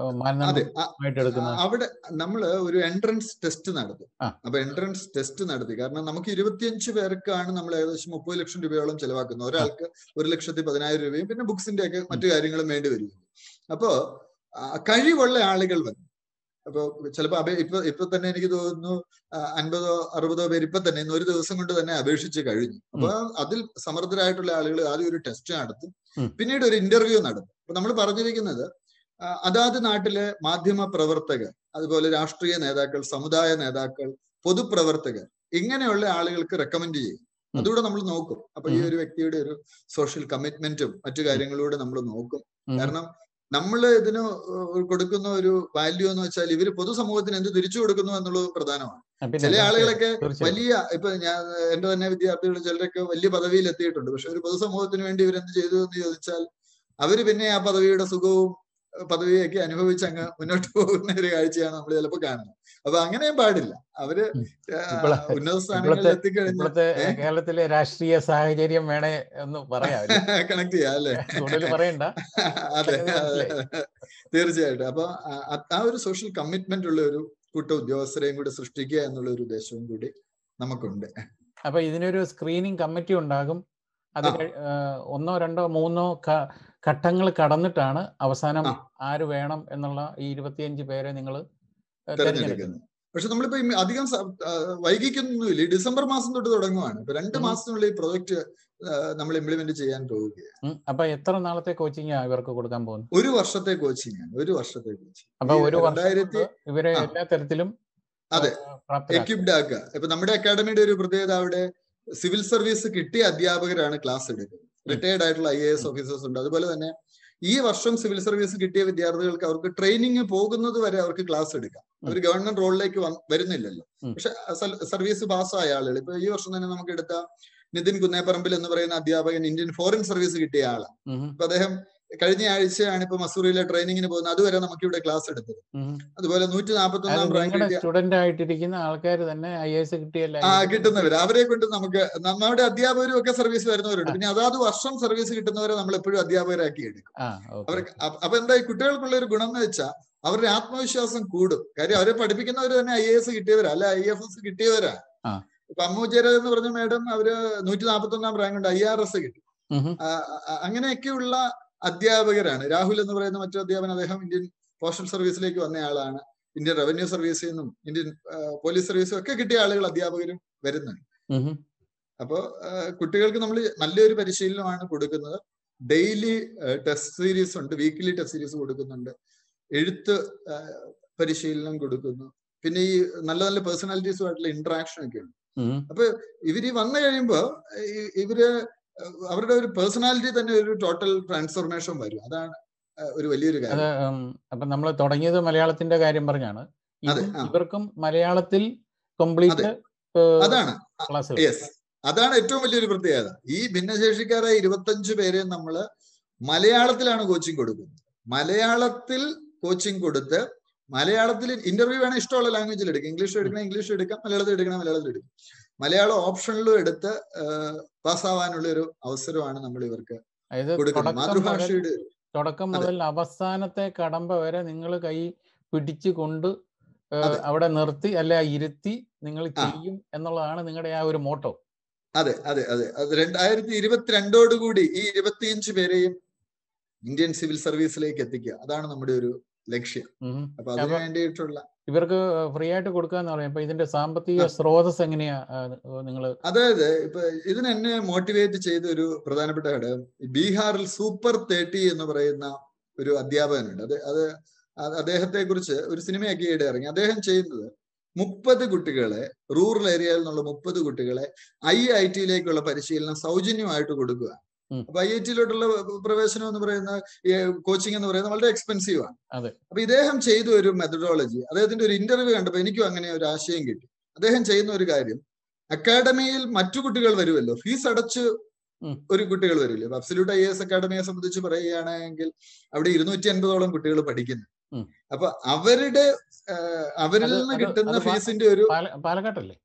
ഏഹ്, അതെ മാനദണ്ഡമായിട്ട് ആ, എടുക്കുന്നത് അവിടെ നമ്മൾ ഒരു എൻട്രൻസ് ടെസ്റ്റ് നടത്തും ആ. അപ്പൊ എൻട്രൻസ് ടെസ്റ്റ് നടത്തി കാരണം നമുക്ക് ഇരുപത്തിയഞ്ച് പേർക്കാണ് നമ്മൾ ഏകദേശം മുപ്പത് ലക്ഷം രൂപയോളം ചെലവാക്കുന്നത് ഒരാൾക്ക് ഒരു ലക്ഷത്തി പതിനായിരം രൂപയും പിന്നെ ബുക്സിന്റെ ഒക്കെ മറ്റു കാര്യങ്ങളും വേണ്ടി വരും അപ്പോ ആ, കഴിവുള്ള ആളുകൾ വരും അപ്പൊ ചിലപ്പോ അപേ ഇപ്പൊ ഇപ്പൊ തന്നെ എനിക്ക് തോന്നുന്നു ആ, അൻപതോ അറുപതോ പേര് ഇപ്പൊ തന്നെ ഇന്ന് ഒരു ദിവസം കൊണ്ട് തന്നെ അപേക്ഷിച്ച് കഴിഞ്ഞു അപ്പൊ അതിൽ സമർത്ഥരായിട്ടുള്ള ആളുകൾ ആദ്യം ഒരു ടെസ്റ്റ് നടത്തും ഉം. പിന്നീട് ഒരു ഇന്റർവ്യൂ നടത്തും അപ്പൊ നമ്മൾ പറഞ്ഞിരിക്കുന്നത് ആ, അതാത് നാട്ടിലെ മാധ്യമ പ്രവർത്തകർ അതുപോലെ രാഷ്ട്രീയ നേതാക്കൾ സമുദായ നേതാക്കൾ പൊതുപ്രവർത്തകർ ഇങ്ങനെയുള്ള ആളുകൾക്ക് റെക്കമെൻഡ് ചെയ്യും ഉം. അതുകൂടെ നമ്മൾ നോക്കും അപ്പൊ ഈ ഉം. ഒരു വ്യക്തിയുടെ ഒരു സോഷ്യൽ കമ്മിറ്റ്മെന്റും മറ്റു കാര്യങ്ങളിലൂടെ നമ്മൾ നോക്കും ഉം. കാരണം നമ്മൾ ഇതിന് ഏഹ് കൊടുക്കുന്ന ഒരു വാല്യൂ എന്ന് വെച്ചാൽ ഇവര് പൊതുസമൂഹത്തിന് എന്ത് തിരിച്ചു കൊടുക്കുന്നു എന്നുള്ളത് പ്രധാനമാണ് ആ, പിന്നെ ചില തീർച്ചയായും, ആളുകളൊക്കെ തീർച്ചയായും. വലിയ ഇപ്പൊ ഞാൻ എന്റെ തന്നെ വിദ്യാർത്ഥികൾ ചിലരൊക്കെ വലിയ പദവിയിൽ എത്തിയിട്ടുണ്ട് പക്ഷെ ഒരു പൊതുസമൂഹത്തിന് വേണ്ടി ഇവരെന്ത് ചെയ്തു എന്ന് ചോദിച്ചാൽ അവര് പിന്നെ ആ പദവിയുടെ സുഖവും ഏഹ് പദവിയൊക്കെ അനുഭവിച്ച് അങ്ങ് മുന്നോട്ട് പോകുന്ന ഒരു കാഴ്ചയാണ് നമ്മൾ ചിലപ്പോൾ കാണുന്നത് അപ്പൊ അങ്ങനെയും പാടില്ല അവര് ഉം. ഏഹ് ഇപ്പളെ- ഉന്നത സ്ഥാനങ്ങളിൽ ഇപ്പോഴത്തെ എത്തിക്കഴിഞ്ഞാൽ ഇപ്പോഴത്തെ കേരളത്തിലെ രാഷ്ട്രീയ സാഹചര്യം വേണേ ഒന്ന് പറയാം കണക്ട് ചെയ്യാം അല്ലെ കൂടുതൽ പറയണ്ട അതെ സംഗതി അതെ മനസ്സിലായി. തീർച്ചയായിട്ടും അപ്പൊ ആ- ആ- ആ ഒരു സോഷ്യൽ കമ്മിറ്റ്മെന്റ് ഉള്ള ഒരു കൂട്ട ഉദ്യോഗസ്ഥരെയും കൂടി സൃഷ്ടിക്കുക എന്നുള്ള ഒരു ഉദ്ദേശവും കൂടി നമുക്കുണ്ട് അപ്പൊ ഇതിനൊരു സ്ക്രീനിങ് കമ്മിറ്റി ഉണ്ടാകും അത് ആ. കഴി- ഏഹ് ഒന്നോ രണ്ടോ മൂന്നോ ഘട്ടങ്ങൾ കടന്നിട്ടാണ് അവസാനം ആ. ആര് വേണം എന്നുള്ള ഈ ഇരുപത്തിയഞ്ച് പേരെ നിങ്ങൾ തെരഞ്ഞെടുക്കുന്നത് തെരഞ്ഞെടുക്കുന്നത് പക്ഷെ നമ്മളിപ്പോ ഈ അധികം സ- ആ, വൈകിക്കൊന്നുമില്ല ഈ ഡിസംബർ മാസം തൊട്ട് തുടങ്ങുവാണ് ഇപ്പൊ രണ്ട് ഉം. മാസത്തിനുള്ളിൽ ഈ പ്രൊജക്ട് നമ്മൾ ഇംപ്ലിമെന്റ് ചെയ്യാൻ പോവുകയാണ് ഉം. അപ്പൊ എത്ര നാളത്തെ കോച്ചിങ് ഇവർക്ക് കൊടുക്കാൻ പോകുന്നു ഒരു വർഷത്തെ കോച്ചിങ് ആണ് ഒരു വർഷത്തെ കോച്ചിങ് അപ്പൊ ഈ ഒരു വർഷം രണ്ടായിരത്തി കൊണ്ട് ഇവരെ ആ. എല്ലാ തരത്തിലും അതെ. ഏഹ്, പ്രാപ്തരാക്കും എക്യുപ്ഡ് ആക്കുക ഇപ്പൊ നമ്മുടെ അക്കാഡമിയുടെ ഒരു പ്രത്യേകത അവിടെ സിവിൽ സർവീസ് കിട്ടിയ അധ്യാപകരാണ് ക്ലാസ് എടുക്കുന്നത് റിട്ടയർഡ് ആയിട്ടുള്ള ഐ എ എസ് ഓഫീസേഴ്സ് ഉണ്ട് അതുപോലെ തന്നെ ഈ വർഷം സിവിൽ സർവീസ് കിട്ടിയ വിദ്യാർത്ഥികൾക്ക് അവർക്ക് ട്രെയിനിങ് പോകുന്നത് വരെ അവർക്ക് ക്ലാസ് എടുക്കാം അവർ ഗവൺമെന്റ് റോളിലേക്ക് വന്ന്- വരുന്നില്ലല്ലോ ഉം. പക്ഷെ സർവീസ് പാസ്സായ ആളുകൾ ഇപ്പൊ ഈ വർഷം തന്നെ നമുക്ക് എടുത്ത നിതിൻ കുന്നേപ്പറമ്പിൽ എന്ന് പറയുന്ന അധ്യാപകൻ ഇന്ത്യൻ ഫോറിൻ സർവീസ് കിട്ടിയ ആളാണ് ഉം. അപ്പൊ അദ്ദേഹം കഴിഞ്ഞ ആഴ്ചയാണ് ഇപ്പൊ മസൂറിയിലെ ട്രെയിനിങ്ങിന് പോകുന്നത് അതുവരെ നമുക്ക് ഇവിടെ ക്ലാസ് എടുത്തത് ഉം. അതുപോലെ നൂറ്റി നാൽപ്പത്തി അത് ഒന്നാം റാങ്ക് നിങ്ങളുടെ കിട്ടിയ സ്റ്റുഡന്റ് ആയിട്ടിരിക്കുന്ന ആൾക്കാർ തന്നെ ഐ എസ് കിട്ടിയല്ല ആ കിട്ടുന്നവർ അവരെ കൊണ്ട് നമുക്ക് നമ്മുടെ അധ്യാപകരും ഒക്കെ സർവീസ് വരുന്നവരുണ്ട് പിന്നെ അതാത് വർഷം സർവീസ് കിട്ടുന്നവരെ നമ്മൾ എപ്പോഴും അധ്യാപകരാക്കി എടുക്കും ആ ഓക്കെ അവർക്ക് അ- അപ്പൊ എന്താ ഈ കുട്ടികൾക്കുള്ള ഒരു ഗുണം എന്ന് വെച്ചാൽ അവരുടെ ആത്മവിശ്വാസം കൂടും കാര്യം അവരെ പഠിപ്പിക്കുന്നവർ തന്നെ ഐ എസ് കിട്ടിയവരാ അല്ലെ ഐ എഫ് എസ് കിട്ടിയവരാ ആ. ഇപ്പൊ അമ്മൂച്ചേര എന്ന് പറഞ്ഞ മേഡം അവര് നൂറ്റി നാൽപ്പത്തി ഒന്നാം റാങ്ക് ഉണ്ട് ഐ ആർ എസ് കിട്ടി ഉം. ആ, ആ, അങ്ങനെയൊക്കെയുള്ള അധ്യാപകരാണ് രാഹുൽ എന്ന് പറയുന്ന മറ്റു അധ്യാപകൻ അദ്ദേഹം ഇന്ത്യൻ പോസ്റ്റൽ സർവീസിലേക്ക് വന്ന ആളാണ് ഇന്ത്യൻ റവന്യൂ സർവീസിൽ നിന്നും ഇന്ത്യൻ ആ, പോലീസ് സർവീസും ഒക്കെ കിട്ടിയ ആളുകൾ അധ്യാപകരും വരുന്നുണ്ട് ഉം. അപ്പോ കുട്ടികൾക്ക് നമ്മൾ നല്ലൊരു പരിശീലനമാണ് കൊടുക്കുന്നത് ഡെയിലി ടെസ്റ്റ് സീരീസ് ഉണ്ട് വീക്കിലി ടെസ്റ്റ് സീരീസ് കൊടുക്കുന്നുണ്ട് എഴുത്ത് ആ, പരിശീലനം കൊടുക്കുന്നു പിന്നെ ഈ നല്ല നല്ല പേഴ്സണാലിറ്റീസുമായിട്ടുള്ള ഇന്ററാക്ഷൻ ഒക്കെ ഉണ്ട് ഉം. ഇവര് ഈ വന്നു കഴിയുമ്പോ ഇ- ഇവര് അവരുടെ ഒരു പേഴ്സണാലിറ്റി തന്നെ ഒരു ടോട്ടൽ ട്രാൻസ്ഫോർമേഷൻ വരും അതാണ് ആ, ഒരു വലിയൊരു അത് കാര്യം ഉം, അപ്പൊ നമ്മൾ തുടങ്ങിയത് മലയാളത്തിന്റെ കാര്യം പറഞ്ഞാണ് അതെ, ഇതും ആ. ഇവർക്കും മലയാളത്തിൽ കംപ്ലീറ്റ് അതാണ് ക്ലാസ്സുകൾ യെസ് അതാണ് ഏറ്റവും വലിയൊരു പ്രത്യേകത ഈ ഭിന്നശേഷിക്കാരായ ഇരുപത്തഞ്ച് പേരെ നമ്മള് മലയാളത്തിലാണ് കോച്ചിങ് കൊടുക്കുന്നത് മലയാളത്തിൽ കോച്ചിങ് കൊടുത്ത് മലയാളത്തിൽ ഇന്റർവ്യൂ വേണം ഇഷ്ടമുള്ള ലാംഗ്വേജിൽ എടുക്കാം ഇംഗ്ലീഷ് എടുക്കണം ഇംഗ്ലീഷ് എടുക്കാം മലയാളത്തിൽ എടുക്കണം മലയാളത്തിൽ എടുക്കാം മലയാളം ഓപ്ഷനിലും എടുത്ത് പാസ്സാവാനുള്ള ഒരു അവസരമാണ് നമ്മൾ ഇവർക്ക് അതായത് കൊടുക്കുന്നത് തുടക്കം മുതൽ മാതൃഭാഷയുടെ തുടക്കം അതെ. മുതൽ അവസാനത്തെ കടമ്പ വരെ നിങ്ങൾ കൈ പിടിച്ചു കൊണ്ട് ഏഹ്, അതെ. അവിടെ നിർത്തി അല്ല ഇരുത്തി നിങ്ങൾ ആ. ചെയ്യും എന്നുള്ളതാണ് നിങ്ങളുടെ ആ ഒരു മോട്ടോ അതെ അതെ അതെ അത് രണ്ടായിരത്തി ഇരുപത്തിരണ്ടോട് കൂടി ഈ ഇരുപത്തിയഞ്ച് പേരെയും ഇന്ത്യൻ സിവിൽ സർവീസിലേക്ക് എത്തിക്കുക അതാണ് നമ്മുടെ ഒരു ലക്ഷ്യം ഉം. അപ്പൊ അതിനു അപ്പൊ- വേണ്ടിയിട്ടുള്ള ഇവർക്ക് ഫ്രീ ആയിട്ട് കൊടുക്കാന്ന് പറയും അപ്പൊ ഇതിന്റെ സാമ്പത്തിക ആ. സ്രോതസ് എങ്ങനെയാ നിങ്ങൾ അതായത് ഇപ്പൊ ഇതിന് എന്നെ മോട്ടിവേറ്റ് ചെയ്ത ഒരു പ്രധാനപ്പെട്ട ഘടകം ഈ ബീഹാറിൽ സൂപ്പർ തേർട്ടി എന്ന് പറയുന്ന ഒരു അധ്യാപകനുണ്ട് അത് അത് അ- അദ്ദേഹത്തെ കുറിച്ച് ഒരു സിനിമയാക്കി ഈയിടെ ഇറങ്ങി അദ്ദേഹം ചെയ്യുന്നത് മുപ്പത് കുട്ടികളെ റൂറൽ ഏരിയയിൽ നിന്നുള്ള മുപ്പത് കുട്ടികളെ ഐ ഐ ടിയിലേക്കുള്ള പരിശീലനം സൗജന്യമായിട്ട് കൊടുക്കുക ഉം. അപ്പൊ ഐ ഐ ടിയിലോട്ടുള്ള പ്രവേശനം എന്ന് പറയുന്ന കോച്ചിങ് എന്ന് പറയുന്നത് വളരെ എക്സ്പെൻസീവ് ആണ് അതെ. അപ്പൊ ഇദ്ദേഹം ചെയ്ത ഒരു മെത്തഡോളജി അദ്ദേഹത്തിന്റെ ഒരു ഇന്റർവ്യൂ കണ്ടപ്പോൾ എനിക്കും അങ്ങനെ ഒരു ആശയം കിട്ടി അദ്ദേഹം ചെയ്യുന്ന ഒരു കാര്യം അക്കാഡമിയിൽ മറ്റു കുട്ടികൾ വരുമല്ലോ ഫീസ് അടച്ച് ഉം. ഒരു കുട്ടികൾ വരില്ലേ അപ്പൊ അബ്സല്യൂട്ട് ഐ എസ് അക്കാഡമിയെ സംബന്ധിച്ച് പറയുകയാണെങ്കിൽ അവിടെ ഇരുന്നൂറ്റി അൻപതോളം കുട്ടികൾ പഠിക്കുന്നു ഉം. അപ്പൊ അവരുടെ ആ, അവരിൽ അത് നിന്ന് അത് കിട്ടുന്ന അത് പാ- ഫീസിന്റെ ഒരു പാലക്കാട്ടല്ലേ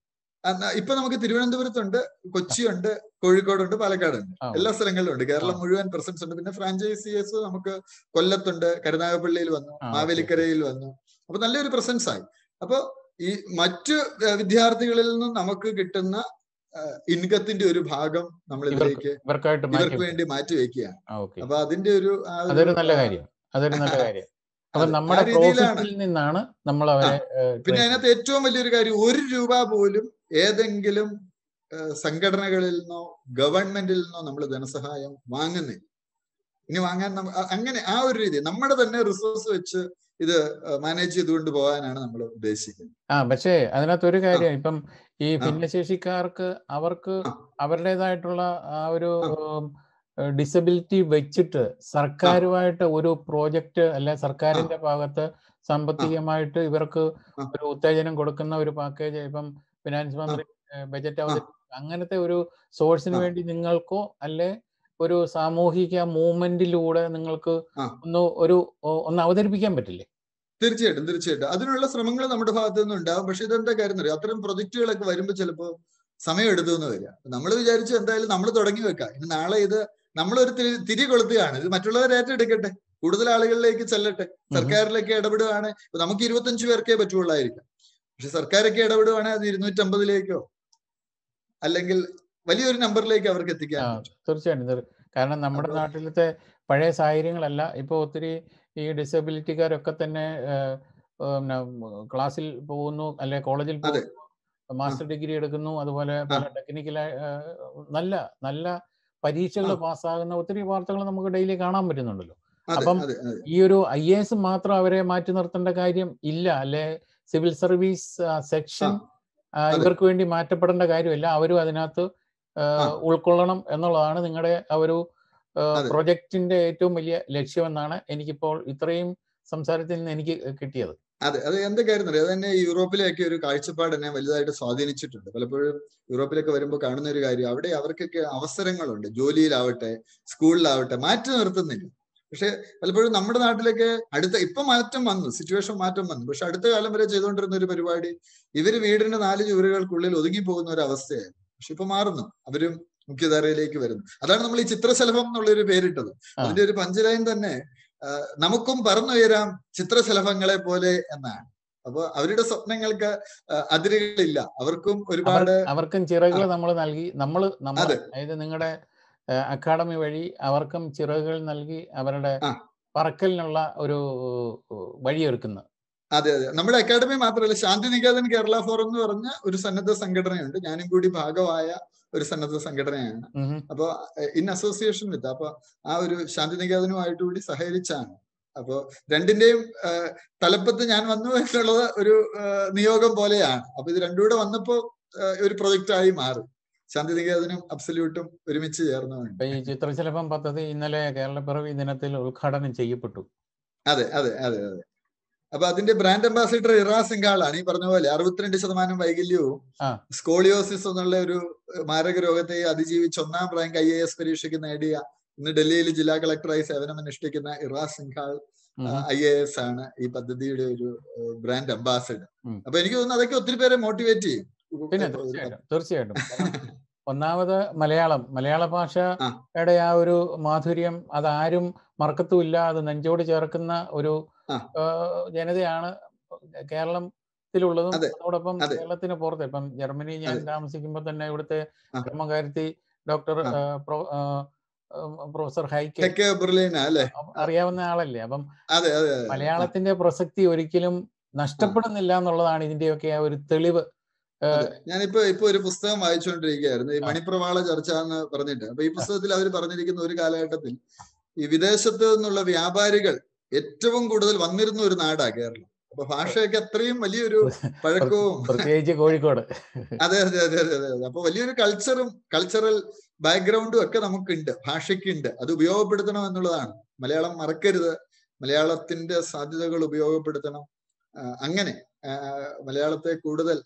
അന്ന് ഇപ്പൊ നമുക്ക് തിരുവനന്തപുരത്തുണ്ട് കൊച്ചിയുണ്ട് കോഴിക്കോടുണ്ട് പാലക്കാടുണ്ട് ആ, എല്ലാ സ്ഥലങ്ങളിലും ഉണ്ട് കേരളം ആ. മുഴുവൻ പ്രസൻസ് ഉണ്ട് പിന്നെ ഫ്രാഞ്ചൈസിയേഴ്സ് നമുക്ക് കൊല്ലത്തുണ്ട് കരുനാഗപ്പള്ളിയിൽ വന്നു ആ, മാവേലിക്കരയിൽ വന്നു അപ്പൊ നല്ലൊരു പ്രസൻസ് ആയി അപ്പൊ ഈ മറ്റു ഏഹ്, വിദ്യാർത്ഥികളിൽ നിന്നും നമുക്ക് കിട്ടുന്ന ഇൻകത്തിന്റെ ഒരു ഭാഗം നമ്മൾ ഇവർക്ക് ഇതിലേക്ക് ഇവർക്കായിട്ട് മാറ്റി ഇവർക്ക് വേണ്ടി മാറ്റി വെക്കുകയാണ് ആ, ഓക്കെ അപ്പൊ അതിന്റെ ഒരു ആ ഒരു, അതൊരു നല്ല ആ, കാര്യം അതൊരു നല്ല കാര്യം അപ്പൊ അതെ, ആ നമ്മുടെ രീതിയിലാണ് പ്രോഫിറ്റിൽ നിന്നാണ് നമ്മൾ അവരെ ഏഹ്, പിന്നെ train അതിനകത്ത് ഏറ്റവും വലിയൊരു കാര്യം ഒരു രൂപ പോലും ഏതെങ്കിലും ഏഹ്, സംഘടനകളിൽ നിന്നോ ഗവൺമെന്റിൽ നിന്നോ നമ്മൾ ധനസഹായം വാങ്ങുന്നില്ല ഇനി വാങ്ങാൻ നമ്മ അ- അങ്ങനെ ആ ഒരു രീതി നമ്മുടെ തന്നെ റിസോഴ്സ് വെച്ച് ഇത് മാനേജ് ചെയ്തുകൊണ്ട് പോകാനാണ് നമ്മൾ ഉദ്ദേശിക്കുന്നത് ആ പക്ഷേ അതിനകത്ത് ഒരു കാര്യം ഇപ്പം ഈ ആ. ഭിന്നശേഷിക്കാർക്ക് അവർക്ക് ആ. അവരുടേതായിട്ടുള്ള ആ ഒരു ആ. ഡിസബിലിറ്റി വെച്ചിട്ട് സർക്കാരുമായിട്ട് ഒരു പ്രോജക്റ്റ് അല്ലെ സർക്കാരിന്റെ ഭാഗത്ത് സാമ്പത്തികമായിട്ട് ഇവർക്ക് ആ. ഒരു ഉത്തേജനം കൊടുക്കുന്ന ഒരു പാക്കേജ് ഇപ്പം ഫിനാൻസ് മന്ത്രി ബജറ്റ് അവതരി അങ്ങനത്തെ ഒരു സോഴ്സിന് ആ. വേണ്ടി നിങ്ങൾക്കോ അല്ലെ ഒരു സാമൂഹിക മൂവ്മെന്റിലൂടെ നിങ്ങൾക്ക് ആ. ഒന്ന് ഒരു ഒ- ഒന്ന് അവതരിപ്പിക്കാൻ പറ്റില്ലേ തീർച്ചയായിട്ടും തീർച്ചയായിട്ടും അതിനുള്ള ശ്രമങ്ങൾ നമ്മുടെ ഭാഗത്തു നിന്നും ഉണ്ടാവും പക്ഷെ ഇതെന്താ കാര്യം അറിയാം അത്തരം പ്രൊജക്ടുകളൊക്കെ വരുമ്പോൾ ചിലപ്പോൾ സമയം എടുത്തു എന്ന് വരിക നമ്മൾ വിചാരിച്ചു എന്തായാലും നമ്മൾ തുടങ്ങി വെക്കാം ഇനി നാളെ ഇത് നമ്മളൊരു തിരി തിരി കൊളുത്തുകയാണ് ഇത് മറ്റുള്ളവർ ഏറ്റെടുക്കട്ടെ കൂടുതൽ ആളുകളിലേക്ക് ചെല്ലട്ടെ സർക്കാരിലേക്ക് ഇടപെടുകയാണ് ഇപ്പൊ നമുക്ക് ഇരുപത്തഞ്ച് പേർക്കേ പറ്റുള്ളായിരിക്കാം പക്ഷെ സർക്കാരൊക്കെ ഇടപെടുവാണെങ്കിൽ അത് ഇരുന്നൂറ്റമ്പതിലേക്കോ അല്ലെങ്കിൽ വലിയൊരു നമ്പറിലേക്ക് അവർക്ക് എത്തിക്കാൻ ആ പറ്റും തീർച്ചയായിട്ടും തീർ- കാരണം നമ്മുടെ അപ്പൊ- നാട്ടിലത്തെ പഴയ സാഹചര്യങ്ങളല്ല ഇപ്പോൾ ഒത്തിരി ഈ ഡിസബിലിറ്റിക്കാരൊക്കെ തന്നെ ഏഹ്, പിന്നെ ക്ലാസ്സിൽ പോകുന്നു അല്ലെ കോളേജിൽ അതെ. പോകുന്നു മാസ്റ്റർ ഡിഗ്രി എടുക്കുന്നു അതുപോലെ പല ടെക്നിക്കൽ നല്ല നല്ല പരീക്ഷകൾ ആ. പാസ്സാകുന്ന ഒത്തിരി വാർത്തകൾ നമുക്ക് ഡെയിലി കാണാൻ പറ്റുന്നുണ്ടല്ലോ അതെ അപ്പം അതെ അതെ ഈ ഒരു ഐ എ എസ് മാത്രം അവരെ മാറ്റി നിർത്തേണ്ട കാര്യം ഇല്ല അല്ലെ സിവിൽ സർവീസ് സെക്ഷൻ അതെ. ഇവർക്ക് വേണ്ടി മാറ്റപ്പെടേണ്ട കാര്യമില്ല അവരും അതിനകത്ത് ആ, ആ. ഉൾക്കൊള്ളണം എന്നുള്ളതാണ് നിങ്ങളുടെ ആ ഒരു ആ, അതെ. പ്രൊജക്ടിന്റെ ഏറ്റവും വലിയ ലക്ഷ്യമെന്നാണ് എനിക്കിപ്പോൾ ഇത്രയും സംസാരത്തിൽ നിന്ന് എനിക്ക് കിട്ടിയത് അതെ അത് എന്താ കാര്യം അറിയാം അത് തന്നെ ഈ യൂറോപ്പിലെയൊക്കെ ഒരു കാഴ്ചപ്പാട് എന്നെ വലുതായിട്ട് സ്വാധീനിച്ചിട്ടുണ്ട് പലപ്പോഴും യൂറോപ്പിലൊക്കെ വരുമ്പോൾ കാണുന്ന ഒരു കാര്യം അവിടെ അവർക്കൊക്കെ അവസരങ്ങളുണ്ട് ജോലിയിലാവട്ടെ സ്കൂളിലാവട്ടെ മാറ്റി നിർത്തുന്നില്ല പക്ഷെ പലപ്പോഴും നമ്മുടെ നാട്ടിലൊക്കെ അടുത്ത ഇപ്പൊ മാറ്റം വന്നു സിറ്റുവേഷൻ മാറ്റം വന്നു പക്ഷെ അടുത്ത കാലം വരെ ചെയ്തുകൊണ്ടിരുന്ന ഒരു പരിപാടി ഇവര് വീടിന്റെ നാല് ചുവരുകൾക്കുള്ളിൽ ഒതുങ്ങി പോകുന്ന ഒരു അവസ്ഥയായിരുന്നു പക്ഷെ ഇപ്പൊ മാറുന്നു അവരും മുഖ്യധാരയിലേക്ക് വരുന്നു അതാണ് നമ്മൾ ഈ ചിത്രശലഭം എന്നുള്ളൊരു പേരിട്ടത് ആ. അതിന്റെ ഒരു പഞ്ചലൈൻ തന്നെ ആ, നമുക്കും പറന്നുയരാം ചിത്രശലഭങ്ങളെ പോലെ എന്നാണ് അപ്പൊ അവരുടെ സ്വപ്നങ്ങൾക്ക് ആ, അതിരുകളില്ല അവർക്കും അവർ ഒരുപാട് അവർക്കും ചിറകുകൾ നമ്മൾ നൽകി നമ്മൾ നമ്മൾ അതെ. അതായത് നിങ്ങളുടെ അക്കാഡമി വഴി അവർക്കും ചിറകുകൾ നൽകി അവരുടെ ആ. പറക്കലിനുള്ള ഒരു വഴിയൊരുക്കുന്നു അതെ അതെ നമ്മുടെ അക്കാഡമി മാത്രമല്ല ശാന്തിനികേതൻ കേരള ഫോറം എന്ന് പറഞ്ഞ ഒരു സന്നദ്ധ സംഘടനയുണ്ട് ഞാനും കൂടി ഭാഗമായ ഒരു സന്നദ്ധ സംഘടനയാണ് ഉം. അപ്പൊ ഇൻ അസോസിയേഷൻ വിത്ത് അപ്പൊ ആ ഒരു ശാന്തിനികേതനുമായിട്ട് കൂടി സഹകരിച്ചാണ് അപ്പൊ രണ്ടിന്റെയും ആ, തലപ്പത്ത് ഞാൻ വന്നു എന്നുള്ളത് ഒരു ആ, നിയോഗം പോലെയാണ് അപ്പൊ ഇത് രണ്ടും കൂടെ വന്നപ്പോ ആ, ഒരു പ്രൊജക്റ്റ് ആയി മാറി ശാന്തിനികേതനും അബ്സല്യൂട്ടും ഒരുമിച്ച് ചേർന്നുകൊണ്ട് ഇപ്പൊ ഈ ചിത്രശലഭം പദ്ധതി ഇന്നലെ കേരളപ്പിറവി ദിനത്തിൽ ഉദ്ഘാടനം ചെയ്യപ്പെട്ടു അതെ അതെ അതെ അതെ അപ്പൊ അതിന്റെ ബ്രാൻഡ് അംബാസിഡർ ഇറാ സിംഗാളാണ് ഈ പറഞ്ഞ പോലെ അറുപത്തിരണ്ട് ശതമാനം വൈകല്യവും ആ. സ്കോളിയോസിസ് എന്നുള്ള ഒരു മാരക രോഗത്തെ അതിജീവിച്ച് ഒന്നാം റാങ്ക് ഐ എ എസ് പരീക്ഷയ്ക്ക് നേടിയ ഇന്ന് ഡൽഹിയിൽ ജില്ലാ കളക്ടറായി സേവനം അനുഷ്ഠിക്കുന്ന ഇറാ സിംഘാൾ ഉം. ഐ എ എസ് ആണ് ഈ പദ്ധതിയുടെ ഒരു ബ്രാൻഡ് അംബാസിഡർ ഉം. അപ്പൊ എനിക്ക് തോന്നുന്നു അതൊക്കെ ഒത്തിരി പേരെ മോട്ടിവേറ്റ് ചെയ്യും പിന്നെ തീർച്ചയായിട്ടും തീർച്ചയായിട്ടും കാരണം ഒന്നാമത് മലയാളം മലയാള ഭാഷയുടെ ആ ഒരു മാധുര്യം അതാരും മറക്കത്തുമില്ല അത് നെഞ്ചോട് ചേർക്കുന്ന ഒരു ആ. ആ, ജനതയാണ് കേരളത്തിലുള്ളതും അതെ. അതോടൊപ്പം അതെ. കേരളത്തിന് പുറത്ത് ഇപ്പം ജർമ്മനി ഞാൻ അതെ. താമസിക്കുമ്പോൾ തന്നെ ഇവിടുത്തെ ആ. ബ്രഹ്മകാരത്തി ഡോക്ടർ ആ. പ്രൊഫസർ ഹൈക്ക് ഹെക്കെ ബെർലിന അല്ലെ അറിയാവുന്ന ആളല്ലേ അപ്പം അതെ അതെ അതെ മലയാളത്തിന്റെ പ്രസക്തി ഒരിക്കലും നഷ്ടപ്പെടുന്നില്ല എന്നുള്ളതാണ് ഇതിന്റെയൊക്കെ ആ ഒരു തെളിവ് ആ, അതെ. ഞാനിപ്പോ ഇപ്പൊ ഒരു പുസ്തകം വായിച്ചുകൊണ്ടിരിക്കുകയായിരുന്നു ഈ ആ. മണിപ്രവാള ചർച്ച എന്ന് പറഞ്ഞിട്ട് അപ്പൊ ഈ പുസ്തകത്തിൽ അവർ പറഞ്ഞിരിക്കുന്ന ഒരു കാലഘട്ടത്തിൽ ഈ വിദേശത്ത് നിന്നുള്ള വ്യാപാരികൾ ഏറ്റവും കൂടുതൽ വന്നിരുന്ന ഒരു നാടാ കേരളം അപ്പൊ ഭാഷയൊക്കെ അത്രയും വലിയൊരു പഴക്കവും പ്രത്യേകിച്ച് കോഴിക്കോട് അതെ അതെ അതെ അതെ അതെ അപ്പൊ വലിയൊരു കൾച്ചറും കൾച്ചറൽ ബാക്ക്ഗ്രൗണ്ടും ഒക്കെ നമുക്കുണ്ട് ഭാഷയ്ക്കുണ്ട് അത് ഉപയോഗപ്പെടുത്തണം എന്നുള്ളതാണ് മലയാളം മറക്കരുത് മലയാളത്തിന്റെ സാധ്യതകൾ ഉപയോഗപ്പെടുത്തണം ആ, അങ്ങനെ ആ, മലയാളത്തെ കൂടുതൽ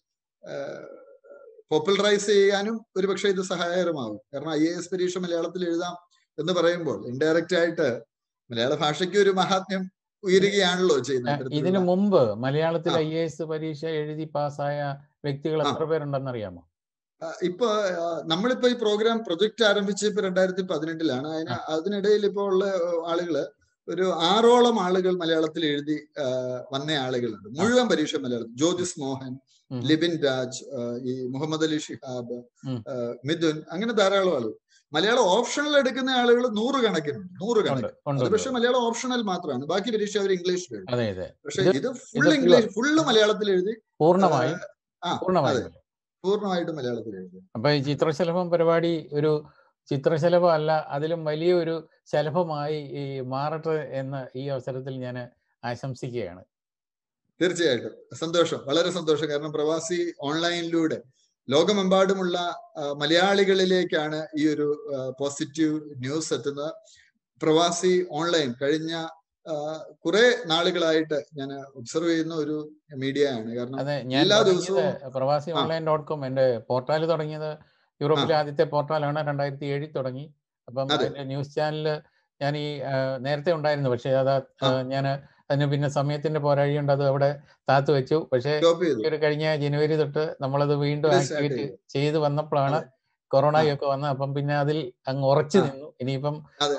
പോപ്പുലറൈസ് ചെയ്യാനും ഒരുപക്ഷെ ഇത് സഹായകരമാകും കാരണം ഐ എ എസ് പരീക്ഷ മലയാളത്തിൽ എഴുതാം എന്ന് പറയുമ്പോൾ ഇൻഡയറക്റ്റ് ആയിട്ട് മലയാള ഭാഷയ്ക്ക് ഒരു മഹാത്മ്യം ഉയരുകയാണല്ലോ ചെയ്യുന്നത് ഇതിനു ഇത്തരത്തിലുള്ള- മുമ്പ് മലയാളത്തിൽ ആ. ഐ എ എസ് പരീക്ഷ എഴുതി പാസ്സായ വ്യക്തികൾ ആ. എത്ര പേരുണ്ടെന്ന് അറിയാമോ ഇപ്പൊ നമ്മളിപ്പോ ഈ പ്രോഗ്രാം പ്രൊജക്ട് ആരംഭിച്ച് ഇപ്പൊ രണ്ടായിരത്തി പതിനെട്ടിലാണ് അതിന് അതിനിടയിൽ ഇപ്പോൾ ഉള്ള ആളുകള് ഒരു ആറോളം ആളുകൾ മലയാളത്തിൽ എഴുതി വന്ന ആളുകളുണ്ട് മുഴുവൻ പരീക്ഷ മലയാളം ജ്യോതിസ് മോഹൻ ലിബിൻ രാജ് ഈ മുഹമ്മദ് അലി ഷിഹാബ് മിഥുൻ അങ്ങനെ ധാരാളം ആളുകൾ മലയാളം ഓപ്ഷണൽ എടുക്കുന്ന ആളുകൾ നൂറ് കണക്കിനുണ്ട് നൂറ് കണക്കിന് അത് പക്ഷെ മലയാളം ഓപ്ഷണൽ മാത്രമാണ് ബാക്കി പരീക്ഷ അവർ ഇംഗ്ലീഷിൽ എഴുതി പക്ഷെ ഇത് ഫുൾ ഇംഗ്ലീഷ് ഫുള്ള് മലയാളത്തിൽ എഴുതി പൂർണ്ണമായും ആ അതെ പൂർണ്ണമായിട്ടും മലയാളത്തിൽ എഴുതി അപ്പൊ ഈ ചിത്രശലഭം പരിപാടി ഒരു ചിത്രശലഭം അല്ല അതിലും വലിയ ഒരു ശലഭമായി ഈ മാറട്ടെ എന്ന് ഈ അവസരത്തിൽ ഞാൻ ആശംസിക്കുകയാണ് തീർച്ചയായിട്ടും സന്തോഷം വളരെ സന്തോഷം കാരണം പ്രവാസി ഓൺലൈനിലൂടെ ലോകമെമ്പാടുമുള്ള മലയാളികളിലേക്കാണ് ഈ ഒരു പോസിറ്റീവ് ന്യൂസ് എത്തുന്നത് പ്രവാസി ഓൺലൈൻ കഴിഞ്ഞ കുറെ നാളുകളായിട്ട് ഞാൻ ഒബ്സർവ് ചെയ്യുന്ന ഒരു മീഡിയ ആണ് കാരണം എല്ലാ ദിവസവും പ്രവാസി ഓൺലൈൻ ഡോട്ട് കോം എന്റെ പോർട്ടാൽ തുടങ്ങിയത് യൂറോപ്പിലെ ആദ്യത്തെ പോർട്ടാലാണ് രണ്ടായിരത്തി ഏഴിൽ തുടങ്ങി അപ്പം അതിന്റെ ന്യൂസ് ചാനല് ഞാൻ ഈ നേരത്തെ ഉണ്ടായിരുന്നു പക്ഷെ അത് ഞാൻ അതിന് പിന്നെ സമയത്തിന്റെ പോരാഴിയുണ്ട് അത് അവിടെ താത്തു വെച്ചു പക്ഷേ ഒരു കഴിഞ്ഞ ജനുവരി തൊട്ട് നമ്മളത് വീണ്ടും ആക്ടിവേറ്റ് ചെയ്ത് വന്നപ്പോഴാണ് കൊറോണയൊക്കെ വന്ന് അപ്പം പിന്നെ അതിൽ അങ്ങ് ഉറച്ചു നിന്നു ഇനിയിപ്പം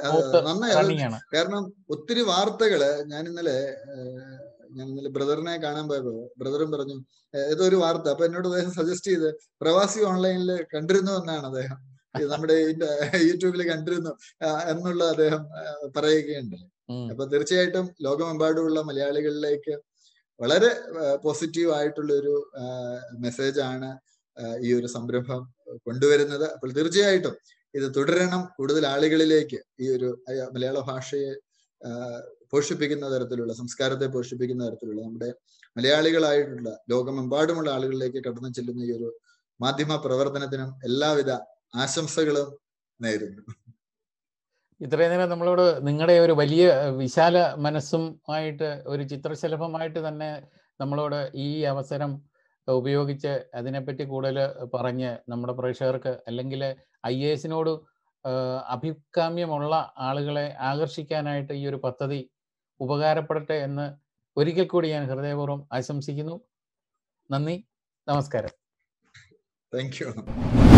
ആണ് കാരണം ഒത്തിരി വാർത്തകള് ഞാൻ ഇന്നലെ ഞാൻ ഇന്നലെ ബ്രദറിനെ കാണാൻ പോയപ്പോ ബ്രദറും പറഞ്ഞു ഏതോ ഒരു വാർത്ത അപ്പൊ എന്നോട് അദ്ദേഹം സജസ്റ്റ് ചെയ്ത് പ്രവാസി ഓൺലൈനിൽ കണ്ടിരുന്നു എന്നാണ് അദ്ദേഹം നമ്മുടെ യൂട്യൂബിൽ കണ്ടിരുന്നു എന്നുള്ള അദ്ദേഹം പറയുകയുണ്ടായി അപ്പൊ തീർച്ചയായിട്ടും ലോകമെമ്പാടുമുള്ള മലയാളികളിലേക്ക് വളരെ പോസിറ്റീവ് ആയിട്ടുള്ള ഒരു മെസ്സേജ് ആണ് ഈ ഒരു സംരംഭം കൊണ്ടുവരുന്നത് അപ്പോൾ തീർച്ചയായിട്ടും ഇത് തുടരണം കൂടുതൽ ആളുകളിലേക്ക് ഈ ഒരു മലയാള ഭാഷയെ പോഷിപ്പിക്കുന്ന തരത്തിലുള്ള സംസ്കാരത്തെ പോഷിപ്പിക്കുന്ന തരത്തിലുള്ള നമ്മുടെ മലയാളികളായിട്ടുള്ള ലോകമെമ്പാടുമുള്ള ആളുകളിലേക്ക് കടന്നു ചെല്ലുന്ന ഈ ഒരു മാധ്യമ പ്രവർത്തനത്തിനും എല്ലാവിധ ആശംസകളും നേരുന്നു ഇത്രയും നേരം നമ്മളോട് നിങ്ങളുടെ ഒരു വലിയ വിശാല മനസ്സും ആയിട്ട് ഒരു ചിത്രശലഭമായിട്ട് തന്നെ നമ്മളോട് ഈ അവസരം ഉപയോഗിച്ച് അതിനെപ്പറ്റി കൂടുതൽ പറഞ്ഞ് നമ്മുടെ പ്രേക്ഷകർക്ക് അല്ലെങ്കിൽ ഐ എ എസിനോട് അഭികാമ്യമുള്ള ആളുകളെ ആകർഷിക്കാനായിട്ട് ഈ ഒരു പദ്ധതി ഉപകാരപ്പെടട്ടെ എന്ന് ഒരിക്കൽ കൂടി ഞാൻ ഹൃദയപൂർവ്വം ആശംസിക്കുന്നു നന്ദി നമസ്കാരം താങ്ക് യു